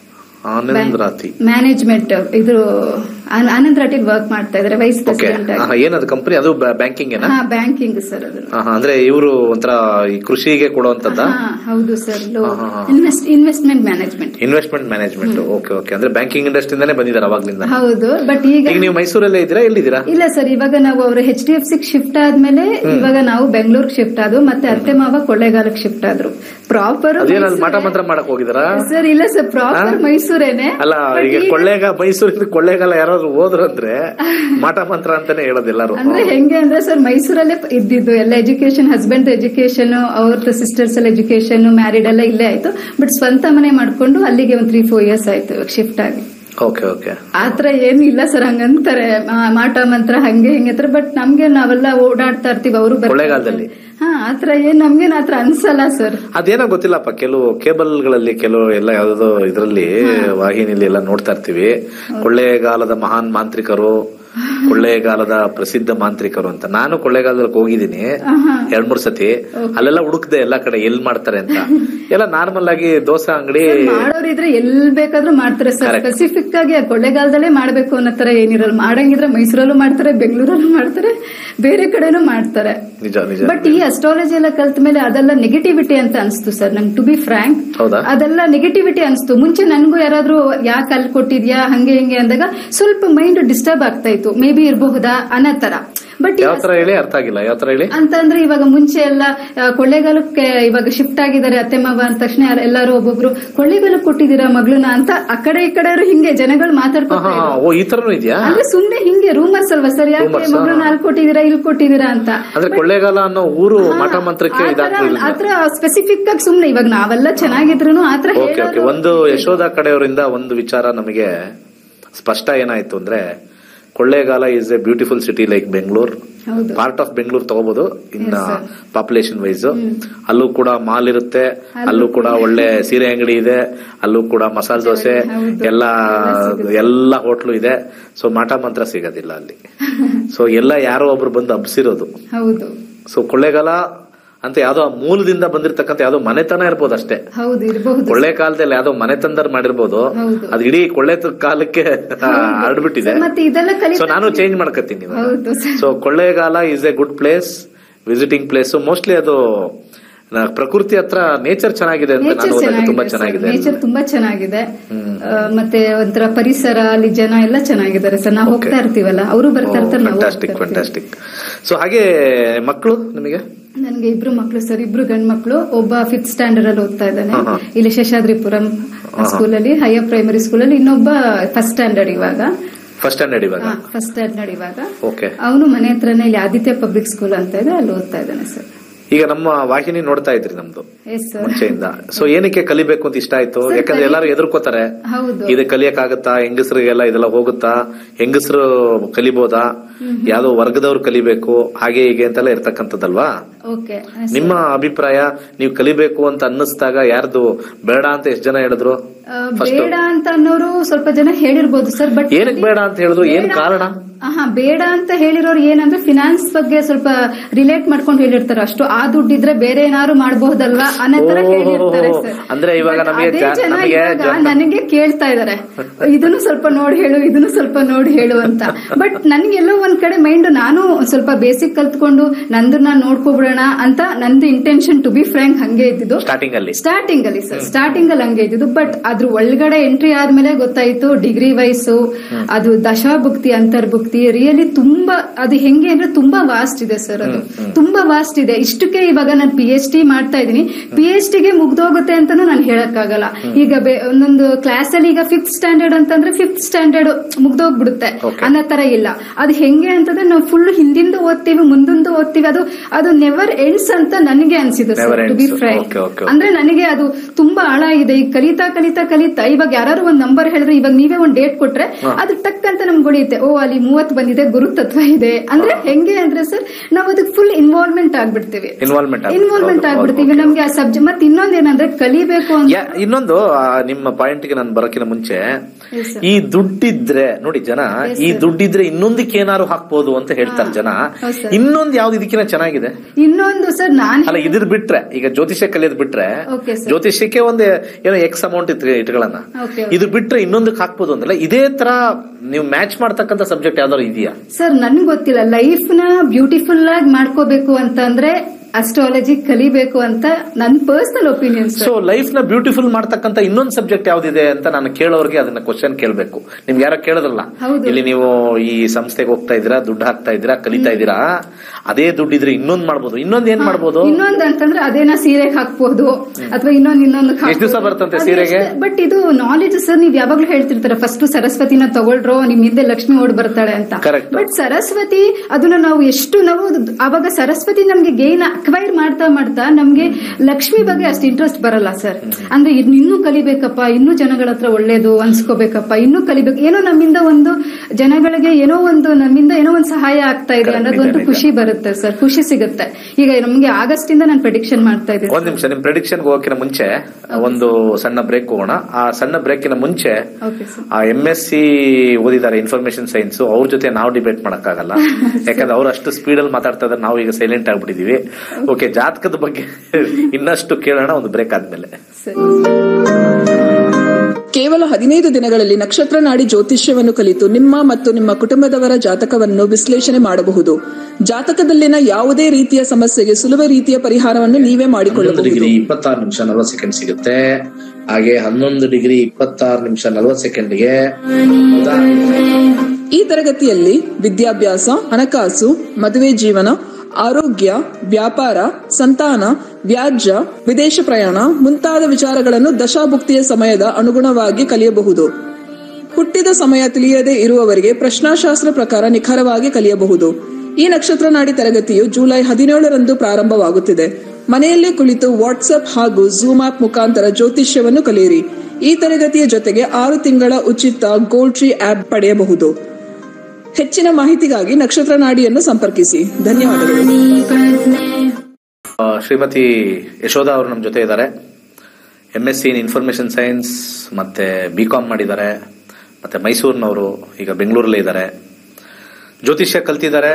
ಆನಂದ್ ರಾತಿ ಮ್ಯಾನೇಜ್ಮೆಂಟ್ ಇದು ಆನ್- ಆನಂದ್ ರಾಟಿಲ್ ವರ್ಕ್ ಮಾಡ್ತಾ ಇದಾರೆ ವೈಸ್ ಓಕೆ ಪ್ರೆಸಿಡೆಂಟ್ ಆಗಿ ಏನದು ಕಂಪನಿ ಅದು ಬ್ಯಾಂಕಿಂಗ್ ಏನ ಹಾ ಬ್ಯಾಂಕಿಂಗ್ ಸರ್ ಅದು ಅಂದ್ರೆ ಇವರು ಒಂಥರ ಈ ಕೃಷಿಗೆ ಕೊಡುವಂತದ್ದ ಹಾ ಹೌದು ಸರ್ ಹಾ, ಹಾ, ಹಾ. Investment management investment management okay okay ಅಂದ್ರೆ ಬ್ಯಾಂಕಿಂಗ್ ಇಂಡಸ್ಟ್ರಿಯಿಂದಾನೇ ಬಂದಿದ್ದಾರೆ ಅವಾಗ್ಲಿಂದ ಹೌದು ಬಟ್ ಈಗ ಈಗ ನೀವು ಮೈಸೂರಲ್ಲೇ ಇದ್ದೀರಾ ಎಲ್ಲಿದ್ದೀರಾ ಇಲ್ಲ ಸರ್ ಇವಾಗ ನಾವು ಅವರು H D F C shift ಆದ್ಮೇಲೆ ಇವಾಗ ನಾವು ಬೆಂಗಳೂರಿಗೆ ಶಿಫ್ಟ್ ಆದ್ವು ಮತ್ತೆ ಅತ್ತೆ ಮಾವ ಕೊಳ್ಳೇಗಾಲಕ್ಕೆ ಶಿಫ್ಟ್ ಆದ್ರು ಪ್ರಾಪರ್ ಅದೇನದು ಮಾಟ ಮಂತ್ರ ಮಾಡಕ್ ಹೋಗಿದಾರಾ ಸರ್ ಇಲ್ಲ ಸರ್ ಪ್ರಾಪರ್ ಮೈಸೂರೇನೆ ಅಲ್ಲ But ಈಗ ಕೊಳ್ಳೇಗ ಮೈಸೂರಿಂದ ಕೊಳ್ಳೇಗಾಲ ಯಾರಾದ್ರು ಹೋದ್ರು ಅಂದ್ರೆ ಮಾಟ ಮಂತ್ರ ಅಂತಾನೆ ಹೇಳೋದು ಎಲ್ಲಾರು ಅಂದ್ರೆ ಹೆಂಗೆ ಅಂದ್ರೆ ಸರ್ ಮೈಸೂರಲ್ಲೇ ಇದ್ದಿದ್ದು ಎಲ್ಲ ಎಜುಕೇಶನ್ ಹಸ್ಬೆಂಡ್ ಎಜುಕೇಶನ್ ಅವ್ರ ಸಿಸ್ಟರ್ಸ್ ಎಲ್ಲ ಎಜುಕೇಶನ್ ಮ್ಯಾರಿಡ್ ಎಲ್ಲ ಇಲ್ಲೇ ಆಯ್ತು ಬಟ್ ಸ್ವಂತ ಮನೆ ಮಾಡ್ಕೊಂಡು ಅಲ್ಲಿಗೆ ಒಂದ್ ತ್ರೀ ಫೋರ್ ಇಯರ್ಸ್ ಆಯ್ತು ಇವಾಗ ಶಿಫ್ಟ್ ಆಗಿ ಓಕೆ ಓಕೆ ಆತರ ಏನು ಇಲ್ಲ ಸರ್ ಹಂಗಂತಾರೆ ಮಾ- ಮಾಟ ಮಂತ್ರ ಹಂಗೆ ಹಿಂಗೆ ಅಂತಾರೆ ಬಟ್ ನಮ್ಗೆ ನಾವೆಲ್ಲ ಓಡಾಡ್ತಾ ಇರ್ತೀವಿ ಅವರು ಕೊಳ್ಳೇಗಾಲದಲ್ಲಿ? ಹಾ ಆತರ ಏನ್ ನಮ್ಗೇನ್ ಆತರ ಅನ್ಸಲ್ಲ ಸರ್ ಅದೇನೋ ಗೊತ್ತಿಲ್ಲಪ್ಪ ಕೆಲವು ಕೇಬಲ್ಗಳಲ್ಲಿ ಕೆಲವು ಎಲ್ಲ ಯಾವ್ದೋ ಇದ್ರಲ್ಲಿ ವಾಹಿನಿಲಿ ಎಲ್ಲ ನೋಡ್ತಾ ಇರ್ತೀವಿ ಕೊಳ್ಳೇಗಾಲದ ಮಹಾನ್ ಮಾಂತ್ರಿಕರು ಕೊಳ್ಳೇಗಾಲದ ಪ್ರಸಿದ್ಧ ಮಾಂತ್ರಿಕರು ಅಂತ ನಾನು ಕೊಳ್ಳೇಗಾಲದಲ್ಲಿ ಹೋಗಿದ್ದೀನಿ ಎರಡ್ ಮೂರ್ ಸತಿ ಅಲ್ಲೆಲ್ಲ ಹುಡುಕ್ದೆ ಎಲ್ಲಾ ಕಡೆ ಎಲ್ ಮಾಡ್ತಾರೆ ಅಂತ ಎಲ್ಲ ನಾರ್ಮಲ್ ಆಗಿ ದೋಸೆ ಅಂಗಡಿ ಮಾಡೋರಿದ್ರೆ ಎಲ್ ಬೇಕಾದ್ರೂ ಮಾಡ್ತಾರೆ ಸರ್ Correct. ಸ್ಪೆಸಿಫಿಕ್ ಆಗಿ ಆ ಕೊಳ್ಳೆಗಾಲದಲ್ಲೇ ಮಾಡ್ಬೇಕು ಅನ್ನೋ ತರ ಏನಿರಲ್ಲ ಮಾಡಂಗಿದ್ರೆ ಮೈಸೂರಲ್ಲೂ ಮಾಡ್ತಾರೆ ಬೆಂಗಳೂರಲ್ಲೂ ಮಾಡ್ತಾರೆ ಬೇರೆ ಕಡೆನೂ ಮಾಡ್ತಾರೆ ನಿಜ ನಿಜ ಬಟ್ ಈ ಅಸ್ಟ್ರಾಲಜಿ ಎಲ್ಲ ಕಲ್ತ ಮೇಲೆ ಅದೆಲ್ಲ ನೆಗೆಟಿವಿಟಿ ಅಂತ ಅನ್ಸ್ತು ಸರ್ ನಂಗೆ ಟು ಬಿ ಫ್ರಾಂಕ್ ಹೌದಾ? ಅದೆಲ್ಲ ನೆಗೆಟಿವಿಟಿ ಅನ್ಸ್ತು ಮುಂಚೆ ನನ್ಗೂ ಯಾರಾದ್ರೂ ಯಾಕೆ ಅಲ್ಲಿ ಕೊಟ್ಟಿದ್ಯಾ ಹಂಗೆ ಹಿಂಗೆ ಅಂದಾಗ ಸ್ವಲ್ಪ ಮೈಂಡ್ ಡಿಸ್ಟರ್ಬ್ ಆಗ್ತಾ ಇತ್ತು ಮೇ ಬಿ ಇರಬಹುದಾ ಅನ್ನೋ ತರ ಬಟ್ ಯಾವ ತರ ಹೇಳಿ ಅರ್ಥ ಆಗಿಲ್ಲ ಯಾವ ತರ ಹೇಳಿ ಅಂತಂದ್ರೆ ಇವಾಗ ಮುಂಚೆ ಎಲ್ಲ ಆ, ಕೊಳ್ಳೇಗಾಲಕ್ಕೆ ಇವಾಗ ಶಿಫ್ಟ್ ಆಗಿದ್ದಾರೆ ಅತ್ತೆ ಮಾವ ಅಂದ ತಕ್ಷಣ ಯಾರ್- ಎಲ್ಲರೂ ಒಬ್ಬೊಬ್ರು ಕೊಳ್ಳೇಗಾಲಕ್ಕೆ ಕೊಟ್ಟಿದ್ದೀರಾ ಮಗಳನ್ನ ಅಂತ ಆ ಕಡೆ ಈ ಕಡೆ ಹಿಂಗೆ ಜನಗಳು ಹಾ, ಮಾತಾಡ್ಕೊತಾ ಹಾ, ಇದ್ರು. ಓ ಈ ತರನು ಇದೆಯಾ ಅಂದ್ರೆ ಸುಮ್ನೆ ಹಿಂಗೆ ರೂಮರ್ಸ್ ಅಲ್ವಾ ಸರ್ ಯಾಕೆ Rumours, ಮಗಳನ್ನ ಹಾ. ಅಲ್ಲಿ ಕೊಟ್ಟಿದ್ದೀರಾ ಇಲ್ಲಿ ಕೊಟ್ಟಿದ್ದೀರಾ ಅಂತ ಅಂದ್ರೆ ಕೊಳ್ಳೇಗಾಲ ಅನ್ನೋ ಊರು ಮಠ ಮಂತ್ರಕ್ಕೆ ಇದಾಗ್ತಿಲ್ಲ ಆತರ ಸ್ಪೆಸಿಫಿಕ್ ಆಗಿ ಸುಮ್ನೆ ಇವಾಗ ನಾವೆಲ್ಲ ಚೆನ್ನಾಗಿದ್ರು ಆತರ ಓಕೆ ಓಕೆ ಒಂದು ಯಶೋಧ ಕಡೆಯವರಿಂದ ಒಂದು ವಿಚಾರ ನಮಗೆ ಸ್ಪಷ್ಟ ಏನಾಯ್ತು ಅಂದ್ರೆ Kollegal is a beautiful city like Bengaluru ಹೌದು ಪಾರ್ಟ್ ಆಫ್ ಬೆಂಗಳೂರು ತಗೋಬಹುದು in Yes, sir. Population wise ಅಲ್ಲೂ ಕೂಡ ಮಾಲ್ ಇರುತ್ತೆ ಅಲ್ಲೂ ಕೂಡ ಒಳ್ಳೆ ಸೀರೆ ಅಂಗಡಿ ಇದೆ ಅಲ್ಲೂ ಕೂಡ ಮಸಾಲೆ ದೋಸೆ ಹೌದು. ಎಲ್ಲ ಎಲ್ಲ ಸಿಗುತ್ತೆ. ಎಲ್ಲ ಹೋಟ್ಲು ಇದೆ ಸೊ ಮಾಟ ಮಂತ್ರ ಸಿಗೋದಿಲ್ಲ ಅಲ್ಲಿ ಸೊ ಎಲ್ಲ ಯಾರೋ ಒಬ್ರು ಬಂದು ಹಬ್ಸಿರೋದು ಹೌದು ಸೊ ಕೊಳ್ಳೇಗಾಲ ಅಂತ ಯಾವ್ದೋ ಆ ಮೂಲದಿಂದ ಬಂದಿರತಕ್ಕಂತ ಯಾವ್ದೋ ಮನೆತನ ಇರ್ಬೋದು ಅಷ್ಟೇ ಹೌದು ಇರಬಹುದು ಕೊಳ್ಳೆ ಕಾಲದಲ್ಲಿ ಯಾವ್ದೋ ಮನೆತಂದರ್ ಮಾಡಿರ್ಬೋದು ಹೌದು. ಅದು ಇಡೀ ಕೊಳ್ಳೆ ತ- ಕಾಲಕ್ಕೆ ಹರಡ್ಬಿಟ್ಟಿದೆ ಮತ್ತೆ ಇದೆಲ್ಲ ಕಲಿ ಸೊ ನಾನು ಚೇಂಜ್ ಮಾಡ್ಕತ್ತೀನಿ ಹೌದು sir so Kollegal is a good place visiting place mostly ಅದು ನ- ಪ್ರಕೃತಿ ಹತ್ರ ನೇಚರ್ ಚೆನ್ನಾಗಿದೆ ಅಂತ ನೇಚರ್ ನಾನು ಓದಿದೆ ತುಂಬಾ ಚೆನ್ನಾಗಿದೆ ಚೆನ್ನಾಗಿದೆ ನೇಚರ್ ತುಂಬಾ ಚೆನ್ನಾಗಿದೆ ಆ, ಮತ್ತೆ ಒಂಥರ ಪರಿಸರ ಅಲ್ಲಿ ಜನ ಎಲ್ಲ ಚೆನ್ನಾಗಿದ್ದಾರೆ ಸರ್ ನಾವು ಹೋಗ್ತಾ ಇರ್ತೀವಲ್ಲ ಅವರು ಬರ್ತಾ ಇರ್ತಾರೆ ನಾವು ಫ್ಯಾಂಟಾಸ್ಟಿಕ್ ಫ್ಯಾಂಟಾಸ್ಟಿಕ್ ಸೊ ಹಾಗೆ ಮಕ್ಕಳು ನಿಮಗೆ ನನ್ಗೆ ಇಬ್ರು ಮಕ್ಳು ಸರ್ ಇಬ್ರು ಗಂಡ್ ಮಕ್ಳು ಒಬ್ಬ ಫಿಫ್ತ್ ಸ್ಟ್ಯಾಂಡರ್ಡ್ ಅಲ್ಲಿ ಓದ್ತಾ ಇದ್ದಾನೆ ಹಾ, ಹಾ. ಇಲ್ಲಿ ಶೇಷಾದ್ರಿಪುರಂ ಸ್ಕೂಲಲ್ಲಿ ಹೈಯರ್ ಪ್ರೈಮರಿ ಸ್ಕೂಲಲ್ಲಿ ಇನ್ನೊಬ್ಬ ಫಸ್ಟ್ ಸ್ಟ್ಯಾಂಡರ್ಡ್ ಇವಾಗ ಫಸ್ಟ್ ಸ್ಟ್ಯಾಂಡರ್ಡ್ ಇವಾಗ ಫಸ್ಟ್ ಸ್ಟ್ಯಾಂಡರ್ಡ್ ಇವಾಗ ಓಕೆ ಅವನು ಮನೆ ಹತ್ರನೇ ಇಲ್ಲಿ ಆದಿತ್ಯ ಪಬ್ಲಿಕ್ ಸ್ಕೂಲ್ ಅಂತ ಇದೆ ಅಲ್ಲಿ ಓದ್ತಾ ಇದ್ದಾನೆ ಸರ್ ಈಗ ನಮ್ಮ ವಾಹಿನಿ ನೋಡ್ತಾ ಇದ್ರಿ ನಮ್ದು ಎಸ್ ಸರ್ ಮುಂಚೆಯಿಂದ ಸೊ ಏನಕ್ಕೆ ಕಲಿಬೇಕು ಅಂತ ಇಷ್ಟ ಆಯ್ತು Sir, ಯಾಕಂದ್ರೆ ಕಲಿ- ಎಲ್ಲಾರು ಎದುರ್ಕೋತಾರೆ ಹೌದು ಇದು ಕಲಿಯಕ್ಕಾಗತ್ತಾ ಹೆಂಗಸರಿಗೆಲ್ಲ ಇದೆಲ್ಲ ಹೋಗುತ್ತಾ ಹೆಂಗಸರು ಕಲಿಬೋದಾ ಯಾವ್ದೋ ವರ್ಗದವ್ರು ಕಲಿಬೇಕು ಹಾಗೆ ಹೀಗೆ ಅಂತೆಲ್ಲ ಇರ್ತಕ್ಕಂಥದ್ದಲ್ವಾ ಓಕೆ ನಿಮ್ಮ ಅಭಿಪ್ರಾಯ ನೀವು ಕಲಿಬೇಕು ಅಂತ ಅನ್ನಿಸ್ದಾಗ ಯಾರ್ದು ಬೇಡ ಅಂತ ಎಷ್ಟು ಜನ ಹೇಳಿದ್ರು First. ಬೇಡ ಅಂತ ಅನ್ನೋರು ಸ್ವಲ್ಪ ಜನ ಹೇಳಿರ್ಬೋದು ಸರ್ ಬಟ್ ಏನಕ್ ಬೇಡ ಅಂತ ಹೇಳಿದ್ರು ಏನ್ ಕಾರಣ ಹಾ ಬೇಡ ಅಂತ ಹೇಳಿರೋರು ಏನಂದ್ರೆ ಫಿನಾನ್ಸ್ ಬಗ್ಗೆ ಸ್ವಲ್ಪ ರಿಲೇಟ್ ಮಾಡ್ಕೊಂಡು ಹೇಳಿರ್ತಾರೆ ಅಷ್ಟು ಆ ದುಡ್ಡಿದ್ರೆ ಬೇರೆ ಏನಾದ್ರು ಮಾಡಬಹುದಲ್ವಾ ಅನ್ನೋ ತರ ಓ, ಹೇಳಿರ್ತಾರೆ ಸರ್ ಅಂದ್ರೆ ಇವಾಗ But ನಮಗೆ ಅದೇ ಜಾ- ಜನ ನಮಗೆ ಇವಾಗ ಜನ- ನನಗೆ ಕೇಳ್ತಾ ಇದಾರೆ ಇದನ್ನು ಸ್ವಲ್ಪ ನೋಡಿ ಹೇಳು ಇದನ್ನು ಸ್ವಲ್ಪ ನೋಡಿ ಹೇಳು ಅಂತ ಬಟ್ ನನ್ಗೆಲ್ಲೋ ಒಂದ್ ಕಡೆ ಮೈಂಡ್ ನಾನು ಒಂದ್ ಸ್ವಲ್ಪ ಬೇಸಿಕ್ ಕಲ್ತ್ಕೊಂಡು ನಂದು ನಾನ್ ನೋಡ್ಕೊಬಿಡೋಣ ಅಂತ ನಂದು ಇಂಟೆನ್ಷನ್ ಟು ಬಿ ಫ್ರ್ಯಾಂಕ್ ಹಂಗೆ ಇದ್ದಿದ್ದು ಸ್ಟಾರ್ಟಿಂಗ್ ಅಲ್ಲಿ ಸ್ಟಾರ್ಟಿಂಗ್ ಅಲ್ಲಿ ಸರ್ ಸ್ಟಾರ್ಟಿಂಗ್ ಅಲ್ಲಿ ಹಂಗೆ ಇದ್ದಿದ್ದು ಬಟ್ ಅದ್ರ ಒಳಗಡೆ ಎಂಟ್ರಿ ಆದ್ಮೇಲೆ ಗೊತ್ತಾಯ್ತು ಡಿಗ್ರಿ ವಯಸ್ಸು ಅದು ದಶಾಭುಕ್ತಿ ಅಂತರ್ಭುಕ್ತಿ ರಿಯಲಿ ತುಂಬಾ ಅದು ಹೆಂಗೆ ಅಂದ್ರೆ ತುಂಬಾ ವಾಸ್ಟ್ ಇದೆ ಸರ್ ಅದು ತುಂಬಾ ವಾಸ್ಟ್ ಇದೆ ಇಷ್ಟಕ್ಕೆ ಇವಾಗ ನಾನು ಪಿ ಎಚ್ ಡಿ ಮಾಡ್ತಾ ಇದೀನಿ ಪಿ ಎಚ್ ಡಿಗೆ ಮುಗ್ದೋಗುತ್ತೆ ಅಂತಾನು ನಾನು ಹೇಳಕ್ಕಾಗಲ್ಲ ಈಗ ಬೆ- ಒಂದೊಂದು ಕ್ಲಾಸ್ ಅಲ್ಲಿ ಈಗ ಫಿಫ್ತ್ ಸ್ಟ್ಯಾಂಡರ್ಡ್ ಅಂತಂದ್ರೆ ಫಿಫ್ತ್ ಸ್ಟ್ಯಾಂಡರ್ಡ್ ಮುಗ್ದೋಗ್ಬಿಡುತ್ತೆ Okay. ಅನ್ನೋ ತರ ಇಲ್ಲ ಅದು ಹೆಂಗೆ ಅಂತಂದ್ರೆ ನಾವು ಫುಲ್ ಹಿಂದಿಂದ ಓದ್ತೀವಿ ಮುಂದಿಂದು ಓದ್ತೀವಿ ಅದು ಅದು ನೆವರ್ ಎಂಡ್ಸ್ ಅಂತ ನನಗೆ ಅನ್ಸಿದೆ Never sir to be ends. ಫ್ರೈಡ್ Okay, okay, okay. ಅಂದ್ರೆ ನನಗೆ ಅದು ತುಂಬಾ ಆಳ ಇದೆ ಈಗ ಕಲಿತಾ ಕಲಿತಾ ಕಲಿತಾ ಇವಾಗ ಯಾರು ಒಂದ್ ನಂಬರ್ ಹೇಳಿದ್ರೆ ಇವಾಗ ನೀವೇ ಒಂದ್ ಡೇಟ್ ಕೊಟ್ರೆ ಅದು ಟಕ್ ಅಂತ ನಮ್ ನಮ್ಗೆ ಹೊಡೆಯುತ್ತೆ ಓ ಅಲ್ಲಿ ಮೂವತ್ತು ಬಂದಿದೆ ಗುರುತತ್ವ ಇದೆ ಅಂದ್ರೆ ಹೆಂಗೆ ಅಂದ್ರೆ ಸರ್ ನಾವು ಅದಕ್ಕೆ ಫುಲ್ ಇನ್ವಾಲ್ವ್ಮೆಂಟ್ ಆಗ್ಬಿಡ್ತೀವಿ Involvement ಆಗ್ಬಿಡ್ತೀವಿ. ಇನ್ವಾಲ್ವ್ಮೆಂಟ್ ಹೌದು, ಆಗ್ಬಿಡ್ತೀವಿ ಹೌದು, ನಮ್ಗೆ ಆ ಸಬ್ಜೆಕ್ಟ್ ಮತ್ತೆ ಇನ್ನೊಂದೇನಂದ್ರೆ ಕಲಿಬೇಕು ಅಂತ ಯಾ- ಇನ್ನೊಂದು ಆ, ನಿಮ್ಮ ಪಾಯಿಂಟ್ ಗೆ ನಾನು ಬರೋಕಿನ ಮುಂಚೆ Yes, sir. ಈ ದುಡ್ಡಿದ್ರೆ ನೋಡಿ ಜನ Yes, ಈ sir. ದುಡ್ಡಿದ್ರೆ ಇನ್ನೊಂದಕ್ಕೆ ಏನಾರು ಹಾಕ್ಬೋದು ಅಂತ ಹೇಳ್ತಾರೆ ಜನ ಹೌದು, sir. ಇನ್ನೊಂದು ಯಾವ್ದು ಇದಕ್ಕಿನ ಚೆನ್ನಾಗಿದೆ ಇನ್ನೊಂದು ಸರ್ ನಾನ್ ಅಲ್ಲ ಇದ್ರ ಬಿಟ್ರೆ ಈಗ ಜ್ಯೋತಿಷ್ಯ ಕಲಿಯೋದ್ ಬಿಟ್ರೆ Okay, sir. ಜ್ಯೋತಿಷ್ಯಕ್ಕೆ ಒಂದು ಏನೋ ಎಕ್ಸ್ ಅಮೌಂಟ್ ಇತ್ತು ಇಟ್ಗಳನ್ನ Okay, okay. ಇದು ಬಿಟ್ರೆ ಇನ್ನೊಂದಕ್ಕೆ ಹಾಕ್ಬೋದು ಅಂದಲ್ಲ ಇದೇ ತರ ನೀವು ಮ್ಯಾಚ್ ಮಾಡ್ತಕ್ಕಂಥ ಸಬ್ಜೆಕ್ಟ್ ಯಾವ್ದಾದ್ರು ಇದೆಯಾ ಸರ್ ನನ್ಗೆ ಗೊತ್ತಿಲ್ಲ ಲೈಫ್ ನ ಬ್ಯೂಟಿಫುಲ್ ಆಗಿ ಮಾಡ್ಕೋಬೇಕು ಅಂತಂದ್ರೆ ಅಸ್ಟ್ರಾಲಜಿ ಕಲಿಬೇಕು ಅಂತ ನನ್ ಪರ್ಸನಲ್ ಒಪಿನಿಯನ್ ಸೊ ಲೈಫ್ ನ ಬ್ಯೂಟಿಫುಲ್ ಮಾಡ್ತಕ್ಕಂಥ ಇನ್ನೊಂದು ಸಬ್ಜೆಕ್ಟ್ ಯಾವ್ದಿದೆ ಅಂತ ನಾನು ಕೇಳೋರ್ಗೆ ಅದನ್ನ ಕ್ವಶನ್ ಕೇಳಬೇಕು ನಿಮ್ಗೆ ಯಾರೋ ಕೇಳೋದಲ್ಲ ಹೌದು. ಇಲ್ಲಿ ನೀವು ಈ ಸಂಸ್ಥೆಗೆ ಹೋಗ್ತಾ ಇದ್ದೀರಾ ದುಡ್ಡು ಹಾಕ್ತಾ ಇದ್ದೀರಾ ಕಲಿತಾ ಇದ್ದೀರಾ ಅದೇ ದುಡ್ಡಿದ್ರೆ ಇನ್ನೊಂದ್ ಮಾಡ್ಬೋದು ಇನ್ನೊಂದ್ ಏನ್ ಮಾಡ್ಬೋದು ಇನ್ನೊಂದ್ ಅಂತಂದ್ರೆ ಅದೇನ ಸೀರೆಗೆ ಹಾಕ್ಬೋದು ಅಥವಾ ಇನ್ನೊಂದ್ ಇನ್ನೊಂದು ಎಷ್ಟ್ ದಿವ್ಸ ಬರ್ತಂತೆ ಸೀರೆಗೆ? ಬಟ್ ಇದು ನಾಲೆಜ್ ಸರ್ ನೀವ್ ಯಾವಾಗ್ಲೂ ಹೇಳ್ತಿರ್ತಾರೆ ಫಸ್ಟ್ ಸರಸ್ವತಿನ ತಗೊಳ್ರೋ ನಿಮ್ ಹಿಂದೆ ಲಕ್ಷ್ಮಿ ಓಡ್ ಬರ್ತಾಳೆ ಅಂತ Correct. ಬಟ್ ಸರಸ್ವತಿ ಅದನ್ನ ನಾವು ಎಷ್ಟು ನಾವು ಅವಾಗ ಸರಸ್ವತಿ ನಮ್ಗೆ ಗೇನ್ ಅಕ್ವೈರ್ ಮಾಡ್ತಾ ಮಾಡ್ತಾ ನಮ್ಗೆ ಲಕ್ಷ್ಮಿ ಬಗ್ಗೆ ಅಷ್ಟು ಇಂಟ್ರೆಸ್ಟ್ ಬರಲ್ಲ ಸರ್ ಅಂದ್ರೆ ಇನ್- ಇನ್ನೂ ಕಲಿಬೇಕಪ್ಪ ಇನ್ನೂ ಜನಗಳ ಹತ್ರ ಒಳ್ಳೇದು ಅನ್ಸ್ಕೋಬೇಕಪ್ಪ ಇನ್ನೂ ಕಲಿಬೇಕು ಏನೋ ನಮ್ಮಿಂದ ಒಂದು ಜನಗಳಿಗೆ ಏನೋ ಒಂದು ನಮ್ಮಿಂದ ಏನೋ ಒಂದು ಸಹಾಯ ಆಗ್ತಾ ಇದೆ Correct, ಅನ್ನೋದು ಒಂದು ನಿಜ, ಖುಷಿ ಬರುತ್ತೆ ಸರ್ ಖುಷಿ ಸಿಗುತ್ತೆ ಈಗ ನಮ್ಗೆ ಆಗಸ್ಟ್ ಇಂದ ನಾನು ಪ್ರೆಡಿಕ್ಷನ್ ಮಾಡ್ತಾ ಇದ್ದೀನಿ ಒಂದ್ ನಿಮಿಷ ನಿಮ್ ಪ್ರೆಡಿಕ್ಷನ್ ಹೋಗೋಕಿನ ಮುಂಚೆ ಒಂದು ಸಣ್ಣ ಬ್ರೇಕ್ ಹೋಗೋಣ ಆ ಸಣ್ಣ ಬ್ರೇಕಿನ ಮುಂಚೆ ಓಕೆ ಸರ್ ಆ ಎಂ ಎಸ್ ಸಿ ಓದಿದ್ದಾರೆ ಇನ್ಫಾರ್ಮೇಶನ್ ಸೈನ್ಸ್ ಅವ್ರ ಜೊತೆ ನಾವು ಡಿಬೇಟ್ ಮಾಡಕ್ಕಾಗಲ್ಲ ಯಾಕಂದ್ರೆ ಅವ್ರು ಅಷ್ಟು ಸ್ಪೀಡ್ ಅಲ್ಲಿ ಮಾತಾಡ್ತಾ ಇದ್ದಾರೆ ನಾವು ಈಗ ಸೈಲೆಂಟ್ ಆಗ್ಬಿಟ್ಟಿದೀವಿ ಓಕೆ ಜಾತಕದ ಬಗ್ಗೆ ಇನ್ನಷ್ಟು ಕೇಳೋಣ ಒಂದು ಬ್ರೇಕ್ ಆದ್ಮೇಲೆ ಸರಿ ಕೇವಲ ಹದಿನೈದು ದಿನಗಳಲ್ಲಿ ನಕ್ಷತ್ರ ನಾಡಿ ಜ್ಯೋತಿಷ್ಯವನ್ನು ಕಲಿತು ನಿಮ್ಮ ಮತ್ತು ನಿಮ್ಮ ಕುಟುಂಬದವರ ಜಾತಕವನ್ನು ವಿಶ್ಲೇಷಣೆ ಮಾಡಬಹುದು ಜಾತಕದಲ್ಲಿನ ಯಾವುದೇ ರೀತಿಯ ಸಮಸ್ಯೆಗೆ ಸುಲಭ ರೀತಿಯ ಪರಿಹಾರವನ್ನು ನೀವೇ ಹನ್ನೊಂದು ಮಾಡಿಕೊಳ್ಳಬಹುದು ಡಿಗ್ರಿ ಇಪ್ಪತ್ತಾರು ನಿಮಿಷ ನಲ್ವತ್ತು ಸೆಕೆಂಡ್ ಸಿಗುತ್ತೆ ಹಾಗೆ ಹನ್ನೊಂದು ಡಿಗ್ರಿ ಇಪ್ಪತ್ತಾರು ನಿಮಿಷ ನಲ್ವತ್ತು ಸೆಕೆಂಡ್ಗೆ ಈ ತರಗತಿಯಲ್ಲಿ ವಿದ್ಯಾಭ್ಯಾಸ ಹಣಕಾಸು ಮದುವೆ ಜೀವನ ಆರೋಗ್ಯ ವ್ಯಾಪಾರ ಸಂತಾನ ವ್ಯಾಜ್ಯ ವಿದೇಶ ಪ್ರಯಾಣ ಮುಂತಾದ ವಿಚಾರಗಳನ್ನು ದಶಾಭುಕ್ತಿಯ ಸಮಯದ ಅನುಗುಣವಾಗಿ ಕಲಿಯಬಹುದು ಹುಟ್ಟಿದ ಸಮಯ ತಿಳಿಯದೇ ಇರುವವರಿಗೆ ಪ್ರಶ್ನಾಶಾಸ್ತ್ರ ಪ್ರಕಾರ ನಿಖರವಾಗಿ ಕಲಿಯಬಹುದು ಈ ನಕ್ಷತ್ರ ನಾಡಿ ತರಗತಿಯು ಜುಲೈ ಹದಿನೇಳರಂದು ಪ್ರಾರಂಭವಾಗುತ್ತಿದೆ ಮನೆಯಲ್ಲೇ ಕುಳಿತು ವಾಟ್ಸ್ಆಪ್ ಹಾಗೂ ಝೂಮ್ ಆಪ್ ಮುಖಾಂತರ ಜ್ಯೋತಿಷ್ಯವನ್ನು ಕಲಿಯಿರಿ ಈ ತರಗತಿಯ ಜೊತೆಗೆ ಆರು ತಿಂಗಳ ಉಚಿತ ಗೋಲ್ಡ್ ಟ್ರೀ ಆಪ್ ಪಡೆಯಬಹುದು ಹೆಚ್ಚಿನ ಮಾಹಿತಿಗಾಗಿ ನಕ್ಷತ್ರ ನಾಡಿಯನ್ನು ಸಂಪರ್ಕಿಸಿ ಧನ್ಯವಾದಗಳು ಆ, ಶ್ರೀಮತಿ ಯಶೋಧ ಅವರು ನಮ್ಮ ಜೊತೆ ಇದ್ದಾರೆ M S C in information science ಮತ್ತೆ ಬಿ ಕಾಮ್ ಮಾಡಿದ್ದಾರೆ ಮತ್ತೆ ಮೈಸೂರಿನವರು ಈಗ ಬೆಂಗಳೂರಲ್ಲೇ ಇದ್ದಾರೆ ಜ್ಯೋತಿಷ್ಯ ಕಲ್ತಿದ್ದಾರೆ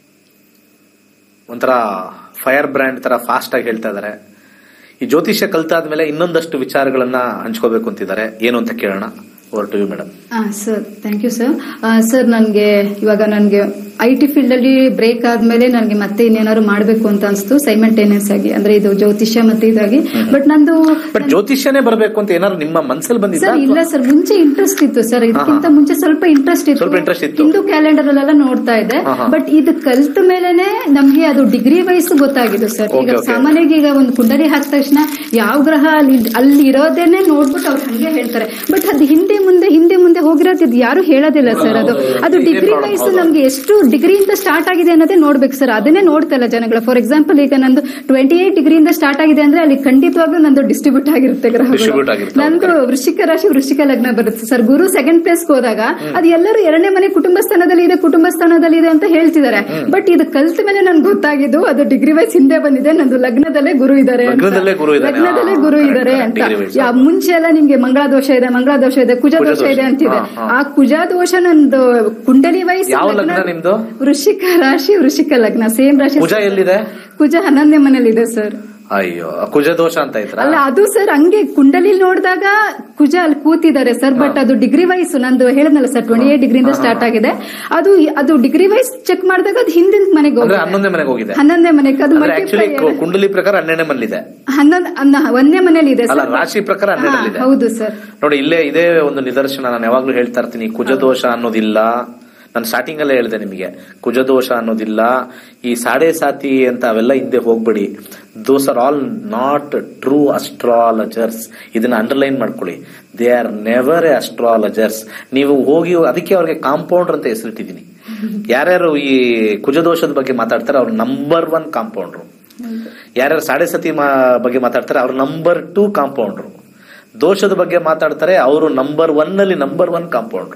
ಒಂಥರ ಫೈರ್ ಬ್ರ್ಯಾಂಡ್ ತರ ಫಾಸ್ಟ್ ಆಗಿ ಹೇಳ್ತಾ ಇದ್ದಾರೆ ಈ ಜ್ಯೋತಿಷ್ಯ ಕಲ್ತಾದ್ಮೇಲೆ ಇನ್ನೊಂದಷ್ಟು ವಿಚಾರಗಳನ್ನ ಹಂಚ್ಕೋಬೇಕು ಅಂತಿದ್ದಾರೆ ಏನು ಅಂತ ಕೇಳೋಣ over to you madam sir thank you sir sir ನನಗೆ ಇವಾಗ ನನಗೆ ಐ ಟಿ ಫೀಲ್ಡ್ ಅಲ್ಲಿ ಬ್ರೇಕ್ ಆದ್ಮೇಲೆ ನನಗೆ ಮತ್ತೆ ಇನ್ನೇನಾದ್ರು ಮಾಡಬೇಕು ಅಂತ ಅನಿಸ್ತು ಸೈಮಲ್ಟೇನಿಯಸ್ ಆಗಿ ಅಂದ್ರೆ ಇದು ಜ್ಯೋತಿಷ್ಯ ಮತ್ತೆ ಇದಾಗಿ ಬಟ್ ನಂದು ಬಟ್ ಜ್ಯೋತಿಷ್ಯನೇ ಬರಬೇಕು ಅಂತ ಏನಾದ್ರು ನಿಮ್ಮ ಮನಸ್ಸಲ್ಲಿ ಬಂದಿದ್ದ ಸರ್ ಇಲ್ಲ ಸರ್ ಮುಂಚೆ ಇಂಟ್ರೆಸ್ಟ್ ಇತ್ತು ಸರ್ ಇದಕ್ಕಿಂತ ಮುಂಚೆ ಸ್ವಲ್ಪ ಇಂಟ್ರೆಸ್ಟ್ ಇತ್ತು ಸ್ವಲ್ಪ interest ಇತ್ತು. ಹಿಂದೂ ಕ್ಯಾಲೆಂಡರ್ ಅಲ್ಲೆಲ್ಲ ನೋಡ್ತಾ ಇದ್ದೆ ಹಾ, ಹಾ. ಬಟ್ ಇದು ಕಲ್ತ ಮೇಲೆನೆ ನಮ್ಗೆ ಅದು ಡಿಗ್ರಿ ವೈಸ್ ಗೊತ್ತಾಗಿದೆ ಸರ್ Okay, ಈಗ okay. ಸಾಮಾನ್ಯವಾಗಿ ಈಗ ಒಂದು ಕುಂಡಲಿ ಹಾಕಿದ ತಕ್ಷಣ ಯಾವ ಗ್ರಹ ಅಲ್ಲಿ ಅಲ್ಲಿ ಇರೋದೇನೆ ನೋಡ್ಬಿಟ್ಟು ಅವ್ರು ಹಂಗೆ ಹೇಳ್ತಾರೆ ಬಟ್ ಅದು ಹಿಂದೆ ಮುಂದೆ ಹಿಂದೆ ಮುಂದೆ ಹೋಗಿರೋದು ಇದು ಯಾರು ಹೇಳೋದಿಲ್ಲ ಸರ್ ಅದು ಅದು ಇದೇ ಡಿಗ್ರಿ problem, ವೈಸ್ ಹೌದು. ನಮ್ಗೆ ಎಷ್ಟು ಡಿಗ್ರಿಯಿಂದ ಸ್ಟಾರ್ಟ್ ಆಗಿದೆ ಅನ್ನೋದೇ ನೋಡ್ಬೇಕು ಸರ್ ಅದನ್ನೇ ನೋಡ್ತಾ ಇಲ್ಲ ಜನಗಳು ಫಾರ್ ಎಕ್ಸಾಂಪಲ್ ಈಗ ನಂದು ಟ್ವೆಂಟಿ ಏಟ್ ಡಿಗ್ರಿಯಿಂದ ಸ್ಟಾರ್ಟ್ ಆಗಿದೆ ಅಂದ್ರೆ ಅಲ್ಲಿ ಖಂಡಿತವಾಗ್ಲೂ ನಂದು ಡಿಸ್ಟ್ರಿಬ್ಯೂಟ್ ಆಗಿರುತ್ತೆ Distribute ಗ್ರಹಗಳು ಆಗಿರುತ್ತೆ, ನಂದು ವೃಶ್ಚಿಕ ರಾಶಿ ವೃಶ್ಚಿಕ ಲಗ್ನ ಬರುತ್ತೆ ಸರ್ ಗುರು ಸೆಕೆಂಡ್ ಪ್ಲೇಸ್ ಹೋದಾಗ ಅದು ಎಲ್ಲರೂ ಎರಡನೇ ಮನೆ ಕುಟುಂಬ ಸ್ಥಾನದಲ್ಲಿ ಇದೆ ಕುಟುಂಬ ಸ್ಥಾನದಲ್ಲಿ ಇದೆ ಅಂತ ಹೇಳ್ತಿದ್ದಾರೆ ಬಟ್ ಇದು ಕಲ್ತ ಮೇಲೆ ನನ್ಗೆ ಗೊತ್ತಾಗಿದ್ದು ಅದು ಡಿಗ್ರಿ ವೈಸ್ ಹಿಂದೆ ಬಂದಿದೆ ನಂದು ಲಗ್ನದಲ್ಲೇ ಗುರು ಇದ್ದಾರೆ ಅಂತ. ಲಗ್ನದಲ್ಲೇ ಗುರು ಇದಾರೆ. ಲಗ್ನದಲ್ಲೇ ಆ, ಗುರು correct, ಇದ್ದಾರೆ correct. ಅಂತ Degree wise. ಯಾ- ಮುಂಚೆ ಎಲ್ಲ ನಿಮ್ಗೆ ಮಂಗಳ ದೋಷ ಇದೆ ಮಂಗಳ ದೋಷ ಇದೆ ಕುಜ ಕುಜ ದೋಷ ದೋಷ. ಇದೆ ಅಂತಿದೆ ಹಾ, ಹಾ. ಆ ಕುಜ ದೋಷ ನಂದು ಕುಂಡಲಿ ವೈಸ್ ಯಾವ ಲಗ್ನ ನಿಮ್ದು? ವೃಶ್ಚಿಕ ರಾಶಿ ವೃಶ್ಚಿಕ ಲಗ್ನ ಸೇಮ್ ರಾಶಿ ಕುಜ ಎಲ್ಲಿದೆ ಕುಜ ಹನ್ನೊಂದನೇ ಮನೇಲಿ ಇದೆ ಸರ್ ಅಯ್ಯೋ ಕುಜ ದೋಷ ಅಂತ ಇದ್ರ ಅಲ್ಲ ಅದು ಸರ್ ಹಂಗೆ ಕುಂಡಲಿ ನೋಡಿದಾಗ ಕುಜ ಅಲ್ಲಿ ಕೂತಿದ್ದಾರೆ ಸರ್ ಬಟ್ ಅದು ಡಿಗ್ರಿ ವೈಸ್ ನಂದು ಹೇಳಿದ್ನಲ್ಲ ಸರ್ ಟ್ವೆಂಟಿ ಏಟ್ ಡಿಗ್ರಿಯಿಂದ ಸ್ಟಾರ್ಟ್ ಆಗಿದೆ ಅದು ಅದು ಡಿಗ್ರಿ ವೈಸ್ ಚೆಕ್ ಮಾಡಿದಾಗ ಅದು ಹಿಂದಿನ ಮನೆಗೆ ಅಂದ್ರೆ ಹೋಗಿದೆ ಹನ್ನೊಂದನೇ ಮನೆಗೆ ಹೋಗಿದೆ ಹನ್ನೊಂದನೇ ಮನೆಗೆ ಅದು ಅಂದ್ರೆ ಆಕ್ಚುಲಿ multiply- ಕುಂಡಲಿ ಪ್ರಕಾರ ಹನ್ನೆರಡನೇ ಮನೇಲಿದೆ ಹನ್ನೊಂದ್ ಅನ್ನ- ಒಂದನೇ ಮನೇಲಿ ಇದೆ ಅಲ್ಲ ಸರ್ ರಾಶಿ ಪ್ರಕಾರ ಹಾ, ಹನ್ನೆರಡಲ್ಲಿದೆ ಹೌದು ಸರ್ ನೋಡಿ ಇಲ್ಲೇ ಇದೇ ಒಂದು ನಿದರ್ಶನ ನಾನು ಯಾವಾಗ್ಲೂ ಹೇಳ್ತಾ ಇರ್ತೀನಿ ಕುಜದೋಷ ಅನ್ನೋದಿಲ್ಲ ನಾನು ಸ್ಟಾರ್ಟಿಂಗ್ ಅಲ್ಲೇ ಹೇಳಿದೆ ನಿಮಗೆ ಕುಜದೋಷ ಅನ್ನೋದಿಲ್ಲ ಈ ಸಾಡೆ ಸಾತಿ ಅಂತ ಅವೆಲ್ಲ ಹಿಂದೆ ಹೋಗ್ಬೇಡಿ those are all not true astrologers ಇದನ್ನ ಅಂಡರ್ಲೈನ್ ಮಾಡ್ಕೊಳ್ಳಿ they are never a astrologers ನೀವು ಹೋಗಿ ಅದಕ್ಕೆ ಅವ್ರಿಗೆ ಕಾಂಪೌಂಡರ್ ಅಂತ ಹೆಸರಿಟ್ಟಿದ್ದೀನಿ ಯಾರ್ಯಾರು ಈ ಕುಜದೋಷದ ಬಗ್ಗೆ ಮಾತಾಡ್ತಾರೆ ಅವ್ರು ನಂಬರ್ ಒನ್ ಕಾಂಪೌಂಡ್ರು ಯಾರ್ಯಾರು ಸಾಡೆ ಸತಿ ಮಾ- ಬಗ್ಗೆ ಮಾತಾಡ್ತಾರೆ ಅವ್ರು ನಂಬರ್ ಟೂ ಕಾಂಪೌಂಡ್ರು ದೋಷದ ಬಗ್ಗೆ ಮಾತಾಡ್ತಾರೆ ಅವರು ನಂಬರ್ ಒನ್ ಅಲ್ಲಿ ನಂಬರ್ ಒನ್ ಕಾಂಪೌಂಡ್ರು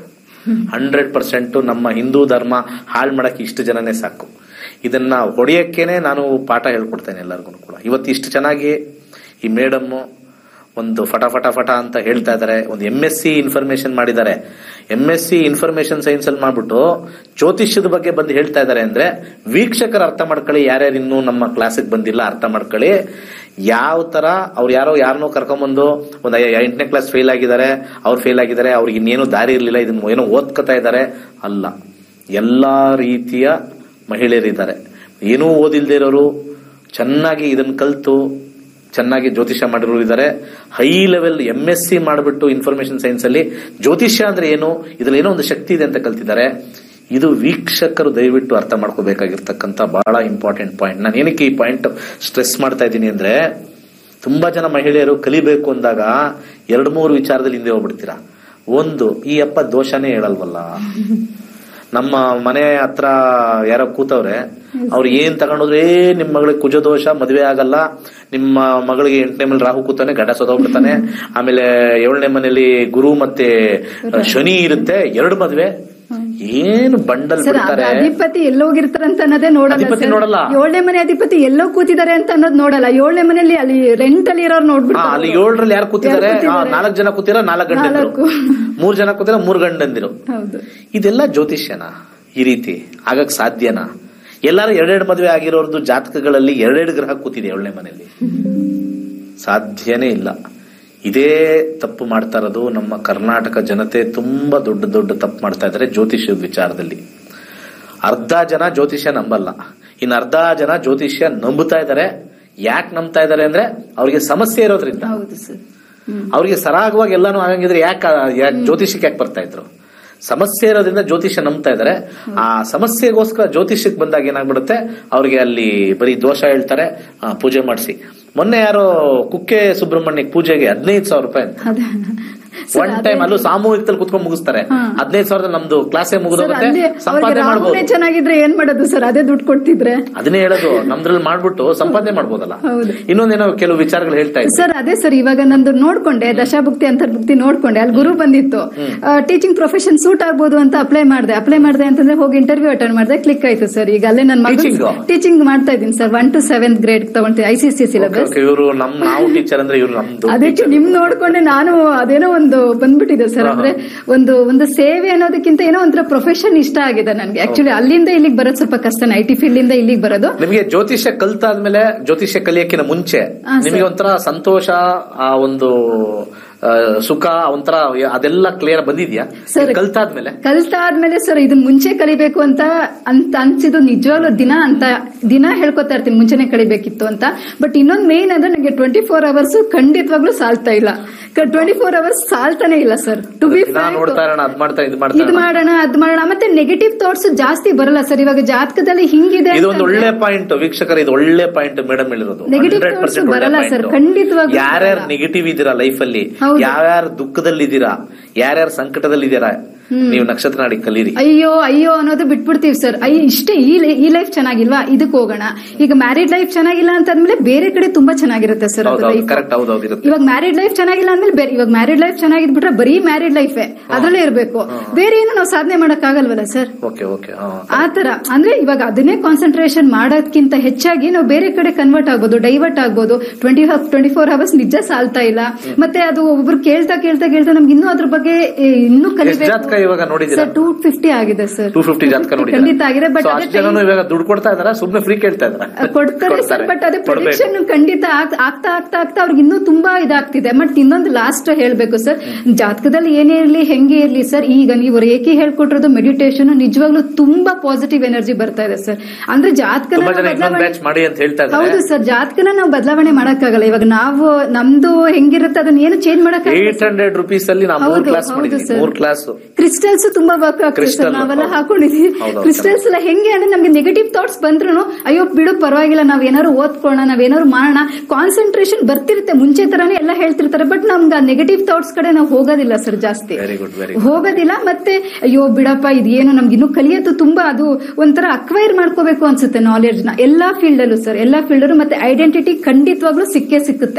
ಹಂಡ್ರೆಡ್ ಪರ್ಸೆಂಟ್ ನಮ್ಮ ಹಿಂದೂ ಧರ್ಮ ಹಾಳು ಮಾಡಕ್ಕೆ ಇಷ್ಟು ಜನನೇ ಸಾಕು ಇದನ್ನ ಹೊಡೆಯಕ್ಕೇನೆ ನಾನು ಪಾಠ ಹೇಳ್ಕೊಡ್ತೇನೆ ಎಲ್ಲರಿಗೂ ಕೂಡ ಇವತ್ತು ಇಷ್ಟು ಚೆನ್ನಾಗಿ ಈ ಮೇಡಮ್ಮು ಒಂದು ಫಟ ಫಟ ಫಟ ಅಂತ ಹೇಳ್ತಾ ಇದ್ದಾರೆ ಒಂದು ಎಂ ಎಸ್ ಸಿ ಇನ್ಫಾರ್ಮೇಶನ್ ಮಾಡಿದ್ದಾರೆ M S C information science ಅಲ್ಲಿ ಮಾಡ್ಬಿಟ್ಟು ಜ್ಯೋತಿಷ್ಯದ ಬಗ್ಗೆ ಬಂದು ಹೇಳ್ತಾ ಇದ್ದಾರೆ ಅಂದ್ರೆ ವೀಕ್ಷಕರು ಅರ್ಥ ಮಾಡ್ಕೊಳ್ಳಿ ಯಾರ್ಯಾರು ಇನ್ನೂ ನಮ್ಮ ಕ್ಲಾಸಿಗೆ ಬಂದಿಲ್ಲ ಅರ್ಥ ಮಾಡ್ಕೊಳ್ಳಿ ಯಾವ ತರ ಅವ್ರು ಯಾರೋ ಯಾರನ್ನೋ ಕರ್ಕೊಂಬಂದು ಒಂದು ಎಂಟನೇ ಕ್ಲಾಸ್ ಫೇಲ್ ಆಗಿದ್ದಾರೆ ಅವ್ರು ಫೇಲ್ ಆಗಿದ್ದಾರೆ ಅವ್ರಿಗೆ ಇನ್ನೇನು ದಾರಿ ಇರಲಿಲ್ಲ ಇದನ್ನ ಏನೋ ಓದ್ಕೋತಾ ಇದ್ದಾರೆ ಅಲ್ಲ ಎಲ್ಲಾ ರೀತಿಯ ಮಹಿಳೆಯರಿದ್ದಾರೆ ಏನೂ ಓದಿಲ್ದೇ ಇರೋರು ಚೆನ್ನಾಗಿ ಇದನ್ನ ಕಲ್ತು ಚೆನ್ನಾಗಿ ಜ್ಯೋತಿಷ್ಯ ಮಾಡಿರೋರು ಇದ್ದಾರೆ high level M S C ಮಾಡಿಬಿಟ್ಟು ಇನ್ಫಾರ್ಮೇಶನ್ ಸೈನ್ಸ್ ಅಲ್ಲಿ ಜ್ಯೋತಿಷ್ಯ ಅಂದ್ರೆ ಏನು ಇದ್ರಲ್ಲಿ ಏನೋ ಒಂದು ಶಕ್ತಿ ಇದೆ ಅಂತ ಕಲ್ತಿದ್ದಾರೆ ಇದು ವೀಕ್ಷಕರು ದಯವಿಟ್ಟು ಅರ್ಥ ಮಾಡ್ಕೋಬೇಕಾಗಿರ್ತಕ್ಕಂಥ ಬಹಳ ಇಂಪಾರ್ಟೆಂಟ್ ಪಾಯಿಂಟ್ ನಾನು ಏನಕ್ಕೆ ಈ ಪಾಯಿಂಟ್ ಸ್ಟ್ರೆಸ್ ಮಾಡ್ತಾ ಇದ್ದೀನಿ ಅಂದ್ರೆ ತುಂಬಾ ಜನ ಮಹಿಳೆಯರು ಕಲಿಬೇಕು ಅಂದಾಗ ಎರಡು ಮೂರು ವಿಚಾರದಲ್ಲಿ ಹಿಂದೆ ಹೋಗ್ಬಿಡ್ತೀರಾ ಒಂದು ಈ ಅಪ್ಪ ದೋಷನೇ ಹೇಳಲ್ವಲ್ಲ ನಮ್ಮ ಮನೆ ಹತ್ರ ಯಾರೋ ಕೂತವ್ರೆ ಅವ್ರು ಏನ್ ತಗೊಂಡೋದ್ರೆ ಏ ನಿಮ್ ಮಗಳಿಗೆ ಕುಜ ದೋಷ ಮದುವೆ ಆಗಲ್ಲ ನಿಮ್ಮ ಮಗಳಿಗೆ ಎಂಟನೇ ಮೇಲೆ ರಾಹು ಕೂತಾನೆ ಗಡ ಸೋದೋಗ್ಬಿಡ್ತಾನೆ ಆಮೇಲೆ ಏಳನೇ ಮನೆಯಲ್ಲಿ ಗುರು ಮತ್ತೆ ಶನಿ ಇರುತ್ತೆ ಎರಡು ಮದುವೆ ಏನು ಬಂಡಲ್ ಸರ್ ಬಿಡ್ತಾರೆ ಅಧಿಪತಿ ಎಲ್ಲೋಗಿರ್ತಾರಂತ ಅನ್ನೋದೇ ನೋಡಲ್ಲ ಅಧಿಪತಿ ಸರ್. ನೋಡಲ್ಲ. ಏಳನೇ ಮನೆ ಅಧಿಪತಿ ಎಲ್ಲೋ ಕೂತಿದ್ದಾರೆ ಅಂತ ಅನ್ನೋದು ನೋಡಲ್ಲ ಏಳನೇ ಮನೆಯಲ್ಲಿ ಅಲ್ಲಿ ರೆಂಟ್ ಅಲ್ಲಿ ಇರೋರು ಹಾ ನೋಡ್ಬಿಡ್ತಾರೆ ಅಲ್ಲಿ ಏಳರಲ್ಲಿ ಯಾರು ಕೂತಿದ್ದಾರೆ ಯಾರ್ ಕೂತಿದ್ದಾರೆ? ನಾಲ್ಕು ಜನ ಕೂತಿರೋ ನಾಲ್ಕು ಗಂಡಂದಿರು ನಾಲ್ಕು. ಮೂರ್ ಜನ ಕೂತಿರೋ ಮೂರ್ ಗಂಡಂದಿರು ಹೌದು ಇದೆಲ್ಲ ಜ್ಯೋತಿಷ್ಯನ ಈ ರೀತಿ ಆಗಕ್ ಸಾಧ್ಯನಾ ಎಲ್ಲಾರು ಎರಡೆರಡು ಮದುವೆ ಆಗಿರೋರ್ದು ಜಾತಕಗಳಲ್ಲಿ ಎರಡೆರಡು ಗ್ರಹ ಕೂತಿದೆ ಏಳನೇ ಮನೆಯಲ್ಲಿ ಸಾಧ್ಯನೇ ಇಲ್ಲ ಇದೇ ತಪ್ಪು ಮಾಡ್ತಾ ಇರೋದು ನಮ್ಮ ಕರ್ನಾಟಕ ಜನತೆ ತುಂಬಾ ದೊಡ್ಡ ದೊಡ್ಡ ತಪ್ಪು ಮಾಡ್ತಾ ಇದ್ದಾರೆ ಜ್ಯೋತಿಷ್ಯದ ವಿಚಾರದಲ್ಲಿ ಅರ್ಧ ಜನ ಜ್ಯೋತಿಷ್ಯ ನಂಬಲ್ಲ ಇನ್ನು ಅರ್ಧ ಜನ ಜ್ಯೋತಿಷ್ಯ ನಂಬುತ್ತಾ ಇದ್ದಾರೆ ಯಾಕೆ ನಂಬ್ತಾ ಇದ್ದಾರೆ ಅಂದ್ರೆ ಅವ್ರಿಗೆ ಸಮಸ್ಯೆ ಇರೋದ್ರಿಂದ ಹೌದು ಸರ್ ಅವ್ರಿಗೆ ಸರಾಗವಾಗಿ ಎಲ್ಲಾನು ಆಗಂಗಿದ್ರೆ ಯಾಕೆ ಯಾಕೆ ಜ್ಯೋತಿಷಕ್ಕೆ ಯಾಕೆ ಬರ್ತಾ ಇದ್ರು ಸಮಸ್ಯೆ ಇರೋದ್ರಿಂದ ಜ್ಯೋತಿಷ್ಯ ನಂಬ್ತಾ ಇದಾರೆ ಆ ಸಮಸ್ಯೆಗೋಸ್ಕರ ಜ್ಯೋತಿಷ್ಯಕ್ಕೆ ಬಂದಾಗ ಏನಾಗ್ಬಿಡುತ್ತೆ ಅವ್ರಿಗೆ ಅಲ್ಲಿ ಬರೀ ದೋಷ ಹೇಳ್ತಾರೆ ಆ, ಪೂಜೆ ಮಾಡಿಸಿ ಮೊನ್ನೆ ಯಾರೋ ಕುಕ್ಕೆ ಸುಬ್ರಹ್ಮಣ್ಯಕ್ಕೆ ಪೂಜೆಗೆ ಹದಿನೈದು ಸಾವಿರ ರೂಪಾಯಿ ಅಂತ ಅದೇ ಒನ್ ಟೈಮ್ ಅಲ್ಲೂ ಸಾಮೂಹಿಕದಲ್ಲಿ ಕುತ್ಕೊಂಡು ಮುಗಿಸ್ತಾರೆ ಹದಿನೈದು ಸಾವಿರದ ನಮ್ದು ಕ್ಲಾಸೇ ಸರ್ ಮುಗಿದೋಗುತ್ತೆ ಅಲ್ಲಿ ಅವ್ರಿಗೆ ಸಂಪಾದನೆ ಮಾಡ್ಬೋದು ರಾಹುನೇ ಚೆನ್ನಾಗಿದ್ರೆ ಏನ್ ಮಾಡೋದು ಸರ್ ಅದೇ ದುಡ್ಡು ಕೊಡ್ತಿದ್ರೆ ಅದನ್ನೇ ಹೇಳೋದು ನಮ್ದ್ರಲ್ಲಿ ಮಾಡ್ಬಿಟ್ಟು ಸಂಪಾದನೆ ಮಾಡ್ಬೋದಲ್ಲ ಹೌದು. ಇನ್ನೊಂದೇನೋ ಕೆಲವು ವಿಚಾರಗಳು ಹೇಳ್ತಾ ಇದ್ದಾರೆ ಸರ್ ಅದೇ ಸರ್ ಇವಾಗ ನಂದು ನೋಡ್ಕೊಂಡೆ ದಶಾಭುಕ್ತಿ ಅಂತರ್ಭುಕ್ತಿ ನೋಡ್ಕೊಂಡೆ ಅಲ್ಲಿ ಗುರು ಬಂದಿತ್ತು ಟೀಚಿಂಗ್ ಪ್ರೊಫೆಷನ್ ಸೂಟ್ ಆಗ್ಬೋದು ಅಂತ ಅಪ್ಲೈ ಮಾಡಿದೆ ಅಪ್ಲೈ ಮಾಡಿದೆ ಅಂತಂದ್ರೆ ಹೋಗಿ ಇಂಟರ್ವ್ಯೂ ಅಟೆಂಡ್ ಮಾಡಿದೆ ಕ್ಲಿಕ್ ಆಯ್ತು ಸರ್ ಈಗ ಅಲ್ಲೇ ನನ್ನ Teaching ಆ? ಟೀಚಿಂಗ್ ಮಾಡ್ತಾ ಇದ್ದೀನಿ sir one to seventh grade ತಗೊಂತೀನಿ ಐ ಸಿ ಸಿ ಸಿಲೆಬಸ್ ಇವರು ನಮ್ ನಾವು ಟೀಚರ್ ಅಂದ್ರೆ ಇವ್ರು ನಮ್ದು ಅದಕ್ಕೆ ನಿಮ್ ನೋಡ್ಕೊಂಡೆ ನಾನು ಅದೇನೋ ಒಂದು ಬಂದ್ಬಿಟ್ಟಿದೆ ಸರ್ ಅಂದ್ರೆ ಒಂದು ಒಂದು ಸೇವೆ ಅನ್ನೋದಕ್ಕಿಂತ ಏನೋ ಒಂಥರ ಪ್ರೊಫೆಷನ್ ಇಷ್ಟ ಆಗಿದೆ ನನ್ಗೆ ಆಕ್ಚುಲಿ ಅಲ್ಲಿಂದ ಇಲ್ಲಿಗೆ ಬರೋದು ಸ್ವಲ್ಪ ಕಷ್ಟನೇ ಐ ಟಿ ಫೀಲ್ಡ್ ಇಂದ ಇಲ್ಲಿಗೆ ಬರೋದು ನಿಮಗೆ ಜ್ಯೋತಿಷ್ಯ ಕಲ್ತಾದ್ಮೇಲೆ ಜ್ಯೋತಿಷ್ಯ ಕಲಿಯಕ್ಕಿಂತ ಮುಂಚೆ ಹಾ, ನಿಮಗೆ ಸರ್. ಒಂಥರ ಸಂತೋಷ ಆ ಒಂದು ಆ, ಸುಖ ಒಂಥರ ಅದೆಲ್ಲ ಕ್ಲಿಯರ್ ಬಂದಿದ್ಯಾ ಸರ್. ಕಲ್ತಾದ್ಮೇಲೆ ಕಲ್ತಾದ್ಮೇಲೆ ಸರ್ ಇದನ್ನ ಮುಂಚೆ ಕಲಿಬೇಕು ಅಂತ ಅಂತ ಅನ್ಸಿದ್ದು ನಿಜವಾಗ್ಲೂ ದಿನ ಅಂತ ದಿನ ಹೇಳ್ಕೊತಾ ಇರ್ತೀನಿ ಮುಂಚೆನೆ ಕಲಿಬೇಕಿತ್ತು ಅಂತ ಬಟ್ ಇನ್ನೊಂದ್ ಮೇನ್ ಅಂದ್ರೆ ನನಗೆ ಟ್ವೆಂಟಿ ಫೋರ್ ಅವರ್ಸ್ ಖಂಡಿತವಾಗ್ಲೂ ಸಾಲ್ತಾ ಇಲ್ಲ ಟ್ವೆಂಟಿ ಫೋರ್ ಅವರ್ಸ್ ಸಾಲ್ತಾನೆ ಇಲ್ಲ ಸರ್ ಟು ಬಿ ದಿನ ನೋಡ್ತಾ ಇರೋಣ ಅದ್ ಮಾಡ್ತಾ ಇದ್ ಇದು ಮಾಡ್ತಾ ಮಾಡೋಣ ಅದ್ ಮಾಡೋಣ ಮತ್ತೆ ನೆಗೆಟಿವ್ ಥಾಟ್ಸ್ ಜಾಸ್ತಿ ಬರಲ್ಲ ಸರ್ ಇವಾಗ ಜಾತಕದಲ್ಲಿ ಹಿಂಗಿದೆ ಇದು ಒಂದು ಅಂತಂದ್ರೆ- ಒಳ್ಳೆ ಪಾಯಿಂಟ್ ವೀಕ್ಷಕರ ಇದು ಒಳ್ಳೆ ಪಾಯಿಂಟ್ ಮೇಡಮ್ ಹೇಳಿರೋದು Negative ಹಂಡ್ರೆಡ್ thoughts ಪರ್ಸೆಂಟ್ ಒಳ್ಳೆ ಬರಲ್ಲ sir, ಪಾಯಿಂಟ್ ಖಂಡಿತವಾಗ್ಲೂ ಯಾರ್ಯಾರು ಬರಲ್ಲ. ನೆಗೆಟಿವ್ ಇದ್ದೀರಾ ಲೈಫ್ ಅಲ್ಲಿ ಹೌದು. ಯಾರ್ಯಾರು ದುಃಖದಲ್ಲಿದ್ದೀರಾ ಯಾರ್ಯಾರು ಸಂಕಟದಲ್ಲಿದ್ದೀರಾ ನೀವು ನಕ್ಷತ್ರ ನಾಡಿ ಕಲೀರಿ ಅಯ್ಯೋ ಅಯ್ಯೋ ಅನ್ನೋದು ಬಿಟ್ಬಿಡ್ತೀವಿ ಸರ್ ಅಯ್ಯೋ ಇಷ್ಟೇ ಈ ಲೈ- ಈ ಲೈಫ್ ಚೆನ್ನಾಗಿಲ್ವಾ ಇದಕ್ಕೆ ಹೋಗೋಣ ಈಗ ಮ್ಯಾರಿಡ್ ಲೈಫ್ ಚೆನ್ನಾಗಿಲ್ಲ ಅಂತಂದ್ಮೇಲೆ ಬೇರೆ ಕಡೆ ತುಂಬಾ ಚೆನ್ನಾಗಿರುತ್ತೆ ಸರ್ ಅದು ಹೌದೌದು ಲೈಫ್ ಕರೆಕ್ಟ್ ಹೌದೌದು ಇರುತ್ತೆ ಇವಾಗ ಮ್ಯಾರಿಡ್ ಲೈಫ್ ಚೆನ್ನಾಗಿಲ್ಲ ಅಂದ್ಮೇಲೆ ಬೇರೆ ಇವಾಗ ಮ್ಯಾರಿಡ್ ಲೈಫ್ ಚೆನ್ನಾಗಿದ್ಬಿಟ್ರೆ ಬರೀ ಮ್ಯಾರಿಡ್ ಲೈಫೇ ಅದ್ರಲ್ಲೇ ಇರ್ಬೇಕು ಬೇರೆ ಏನು ನಾವು ಸಾಧನೆ ಮಾಡಕ್ ಆಗಲ್ವಲ್ಲ ಸರ್ ಓಕೆ ಓಕೆ ಆ ತರ ಅಂದ್ರೆ ಇವಾಗ ಅದನ್ನೇ ಕಾನ್ಸಂಟ್ರೇಷನ್ ಮಾಡೋದ್ಕಿಂತ ಹೆಚ್ಚಾಗಿ ನಾವು ಬೇರೆ ಕಡೆ ಕನ್ವರ್ಟ್ ಆಗ್ಬೋದು ಡೈವರ್ಟ್ ಆಗ್ಬೋದು ಟ್ವೆಂಟಿ ಟ್ವೆಂಟಿ ಫೋರ್ ಅವರ್ಸ್ ನಿಜ ಸಾಲ್ತಾ ಇಲ್ಲ ಮತ್ತೆ ಅದು ಒಬ್ರು ಕೇಳ್ತಾ ಕೇಳ್ತಾ ಕೇಳ್ತಾ ನಮ್ಗೆ ಇನ್ನೂ ಅದ್ರ ಬಗ್ಗೆ ಏ, ಇನ್ನೂ ಎಷ್ಟು ಜಾತಕ ಇವಾಗ ನೋಡಿದ್ದೀರಾ? ಸರ್ ಟೂ ಫಿಫ್ಟಿ ಆಗಿದೆ ಸರ್ ಟೂ ಫಿಫ್ಟಿ ಜಾತಕ ನೋಡಿ ಖಂಡಿತ ಆಗಿದೆ ಬಟ್ ಅಷ್ಟು ಜನನು ಇವಾಗ ದುಡ್ಡು ಕೊಡ್ತಾ ಇದಾರ ಸುಮ್ನೆ ಫ್ರೀ ಕೇಳ್ತಾ ಇದಾರ ಕೊಡ್ತಾರೆ ಸರ್ ಬಟ್ ಅದೇ ಕೊಡ್ಬೇಕು. ಪ್ರೊಡಿಕ್ಷನ್ ಖಂಡಿತ ಆಗ್- ಆಗ್ತಾ ಆಗ್ತಾ ಆಗ್ತಾ ಅವ್ರಿಗೆ ಇನ್ನೂ ತುಂಬಾ ಇದಾಗ್ತಿದೆ ಬಟ್ ಇನ್ನೊಂದು ಲಾಸ್ಟ್ ಹೇಳ್ಬೇಕು ಸರ್ ಜಾತಕದಲ್ಲಿ ಏನೇ ಇರ್ಲಿ ಹೆಂಗೆ ಇರ್ಲಿ ಸರ್ ಈಗ ನೀವು ರೇಖೆ ಹೇಳ್ಕೊಟ್ಟಿರೋದು ಮೆಡಿಟೇಷನ್ ನಿಜವಾಗ್ಲೂ ತುಂಬಾ ಪಾಸಿಟಿವ್ ಎನರ್ಜಿ ಬರ್ತಾ ಇದೆ ಸರ್ ಅಂದ್ರೆ ಜಾತಕನ ತುಂಬಾ ಜನ ನಾವು ಇನ್ನೊಂದು ಬದಲಾವಣೆ ಬ್ಯಾಚ್ ಮಾಡಿ ಅಂತ ಹೇಳ್ತಾ ಹೌದು ಇದ್ದಾರೆ ಸರ್ ಜಾತಕನ ನಾವು ಬದಲಾವಣೆ ಮಾಡಕ್ಕಾಗಲ್ಲ ಇವಾಗ ನಾವು ನಮ್ದು ಹೆಂಗಿರುತ್ತೆ ಅದನ್ನ ಏನು ಚೇಂಜ್ ಮಾಡಕ್ಕಾಗಲ್ಲ ಏಟ್ ಹಂಡ್ರೆಡ್ ರುಪೀಸ್ ಅಲ್ಲಿ ನಾವು ಮೂರ್ ಹೌದು, ಕ್ಲಾಸ್ ಹೌದು ಮಾಡಿದೀವಿ sir. ಮೂರ್ ಕ್ಲಾಸ್ ಕ್ರಿಸ್ಟಲ್ಸ್ ತುಂಬಾ ವರ್ಕ್ ಆಗ್ತದೆ Crystal, ಸರ್ ನಾವೆಲ್ಲ ಹೌದು. ಹಾಕೊಂಡಿದೀವಿ ಹೌದು, ಕ್ರಿಸ್ಟಲ್ಸ್ ಎಲ್ಲ ಹೆಂಗೆ ಅಂದ್ರೆ ನಮ್ಗೆ ನೆಗೆಟಿವ್ ಥಾಟ್ಸ್ ಬಂದ್ರು ಅಯ್ಯೋ ಬಿಡು ಪರವಾಗಿಲ್ಲ ನಾವ್ ಏನಾದ್ರು ಓದ್ಕೊಳ್ಳೋಣ ನಾವ್ ಏನಾದ್ರು ಮಾಡೋಣ ಕಾನ್ಸಂಟ್ರೇಷನ್ ಬರ್ತಿರುತ್ತೆ ಮುಂಚೆ ತರಾನೇ ಎಲ್ಲ ಹೇಳ್ತಿರ್ತಾರೆ ಬಟ್ ನಮ್ಗೆ ಆ ನೆಗೆಟಿವ್ ಥಾಟ್ಸ್ ಕಡೆ ನಾವು ಹೋಗೋದಿಲ್ಲ ಸರ್ ಜಾಸ್ತಿ ವೆರಿ ಗುಡ್ ವೆರಿ ಹೋಗೋದಿಲ್ಲ ಮತ್ತೆ ಅಯ್ಯೋ ಬಿಡಪ್ಪ ಇದೇನು ನಮ್ಗೆ ಇನ್ನೂ ಕಲಿಯೋದು ತುಂಬಾ ಅದು ಒಂಥರ ಅಕ್ವೈರ್ ಮಾಡ್ಕೋಬೇಕು ಅನ್ಸುತ್ತೆ ನಾಲೆಡ್ಜ್ ನ ಎಲ್ಲಾ ಫೀಲ್ಡ್ ಅಲ್ಲೂ ಸರ್ ಎಲ್ಲಾ ಫೀಲ್ಡ್ ಮತ್ತೆ ಐಡೆಂಟಿಟಿ ಖಂಡಿತವಾಗ್ಲೂ ಸಿಕ್ಕೇ ಸಿಕ್ಕುತ್ತೆ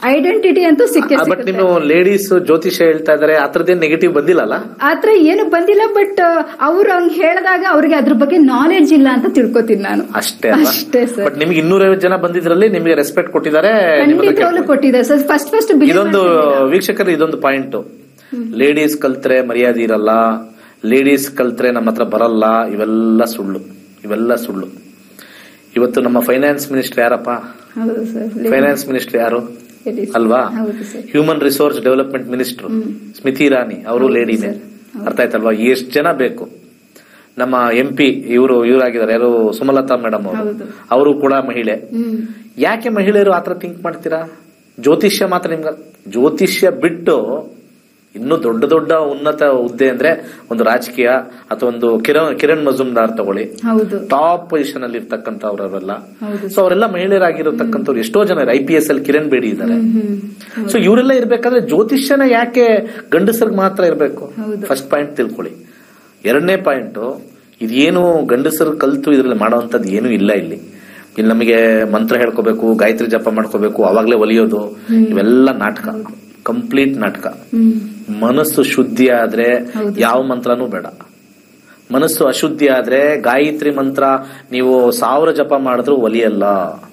ಐಡೆಂಟಿಟಿ ಅಂತೂ ಸಿಕ್ಕೇ ಬಟ್ ಸಿಗುತ್ತೆ ನೀವು ಲೇಡೀಸ್ ಜ್ಯೋತಿಷ್ಯ ಹೇಳ್ತಾ ಇದಾರೆ ಅದ್ರದ್ದೇನ್ ನೆಗೆಟಿವ್ ಬಂದಿಲ್ಲಲ್ಲ ಆತರ ಏನು ಬಂದಿಲ್ಲ ಬಟ್ ಅವ್ರು ಹಂಗ್ ಹೇಳಿದಾಗ ಅವ್ರಿಗೆ ಅದ್ರ ಬಗ್ಗೆ ನಾಲೆಡ್ಜ್ ಇಲ್ಲ ಅಂತ ತಿಳ್ಕೊತೀನಿ ನಾನು ಅಷ್ಟೇ ಅಲ್ವಾ ಅಷ್ಟೇ ಸರ್ ಬಟ್ ನಿಮ್ಗೆ ಇನ್ನೂರೈವತ್ತು ಜನ ಬಂದಿದ್ರಲ್ಲಿ ನಿಮಗೆ ರೆಸ್ಪೆಕ್ಟ್ ಕೊಟ್ಟಿದ್ದಾರೆ ನಿಮ್ಮ ಹತ್ರ ಖಂಡಿತವಾಗ್ಲೂ ಕೇಳ್ಕೊಂಡು. ಕೊಟ್ಟಿದ್ದಾರೆ ಸರ್ ಫಸ್ಟ್ ಫಸ್ಟ್ ಇದೊಂದು ವೀಕ್ಷಕರು ಇದೊಂದು ಪಾಯಿಂಟ್ ಲೇಡೀಸ್ ಕಲ್ತ್ರೆ ಮರ್ಯಾದೆ ಇರಲ್ಲ ಲೇಡೀಸ್ ಕಲ್ತ್ರೆ ನಮ್ಮ ಹತ್ರ ಬರಲ್ಲ ಇವೆಲ್ಲ ಸುಳ್ಳು ಇವೆಲ್ಲ ಸುಳ್ಳು ಇವತ್ತು ನಮ್ಮ ಫೈನಾನ್ಸ್ ಮಿನಿಸ್ಟರ್ ಯಾರಪ್ಪ ಹೌದು ಸರ್ ಫೈನಾನ್ಸ್ ಮಿನಿಸ್ಟರ್ ಯಾರು Ladies. ಅಲ್ವಾ ಹೌದು sir human resource development minister Smriti Irani ಅವರು ಲೇಡಿನೇ ಅರ್ಥ ಆಯ್ತಲ್ವಾ ಎಷ್ಟು ಜನ ಬೇಕು ನಮ್ಮ ಎಂ ಪಿ ಇವರು ಇವರಾಗಿದ್ದಾರೆ ಯಾರು ಸುಮಲತಾ ಮೇಡಮ್ ಅವರು ಹೌದು. ಅವರು ಕೂಡ ಮಹಿಳೆ ಹ್ಮ್ ಯಾಕೆ ಮಹಿಳೆಯರು ಆತರ ಥಿಂಕ್ ಮಾಡ್ತೀರಾ ಜ್ಯೋತಿಷ್ಯ ಮಾತ್ರ ನಿಮ್ಗೆ ಜ್ಯೋತಿಷ್ಯ ಬಿಟ್ಟು ಇನ್ನು ದೊಡ್ಡ ದೊಡ್ಡ ಉನ್ನತ ಹುದ್ದೆ ಅಂದ್ರೆ ಒಂದು ರಾಜಕೀಯ ಅಥವಾ ಒಂದು ಕಿರಣ್ ಕಿರಣ್ ಮಜುಮ್ದಾರ್ ತಗೊಳ್ಳಿ ಹೌದು ಟಾಪ್ ಪೊಸಿಷನ್ ಅಲ್ಲಿ ಇರ್ತಕ್ಕಂಥವ್ರೆಲ್ಲ ಹೌದು ಸೊ ಅವರೆಲ್ಲ ಮಹಿಳೆಯರಾಗಿರತಕ್ಕಂಥವ್ರು ಎಷ್ಟೋ ಜನ ಐ ಪಿ ಎಸ್ ಅಲ್ಲಿ ಕಿರಣ್ ಬೇಡಿ ಇದ್ದಾರೆ ಹ್ಮ್ ಸೊ ಇವರೆಲ್ಲ ಇರ್ಬೇಕಾದ್ರೆ ಜ್ಯೋತಿಷ್ಯನ ಯಾಕೆ ಗಂಡಸರಿಗೆ ಮಾತ್ರ ಇರಬೇಕು ಹೌದು. ಫಸ್ಟ್ ಪಾಯಿಂಟ್ ತಿಳ್ಕೊಳ್ಳಿ ಎರಡನೇ ಪಾಯಿಂಟ್ ಇದೇನು ಗಂಡಸರು ಕಲ್ತು ಇದ್ರಲ್ಲಿ ಮಾಡೋವಂಥದ್ದು ಏನೂ ಇಲ್ಲ ಇಲ್ಲಿ ಇಲ್ಲಿ ನಮಗೆ ಮಂತ್ರ ಹೇಳ್ಕೋಬೇಕು ಗಾಯತ್ರಿ ಜಪ ಮಾಡ್ಕೋಬೇಕು ಅವಾಗ್ಲೇ ಒಲಿಯೋದು ಇವೆಲ್ಲ ನಾಟಕ ಕಂಪ್ಲೀಟ್ ನಾಟಕ ಹ್ಮ್ ಮನಸ್ಸು ಶುದ್ಧಿ ಆದ್ರೆ ಹೌದು. ಯಾವ ಮಂತ್ರನೂ ಬೇಡ ಮನಸ್ಸು ಅಶುದ್ಧಿ ಆದ್ರೆ ಗಾಯತ್ರಿ ಮಂತ್ರ ನೀವು ಸಾವಿರ ಜಪ ಮಾಡಿದ್ರು ಒಲಿಯಲ್ಲ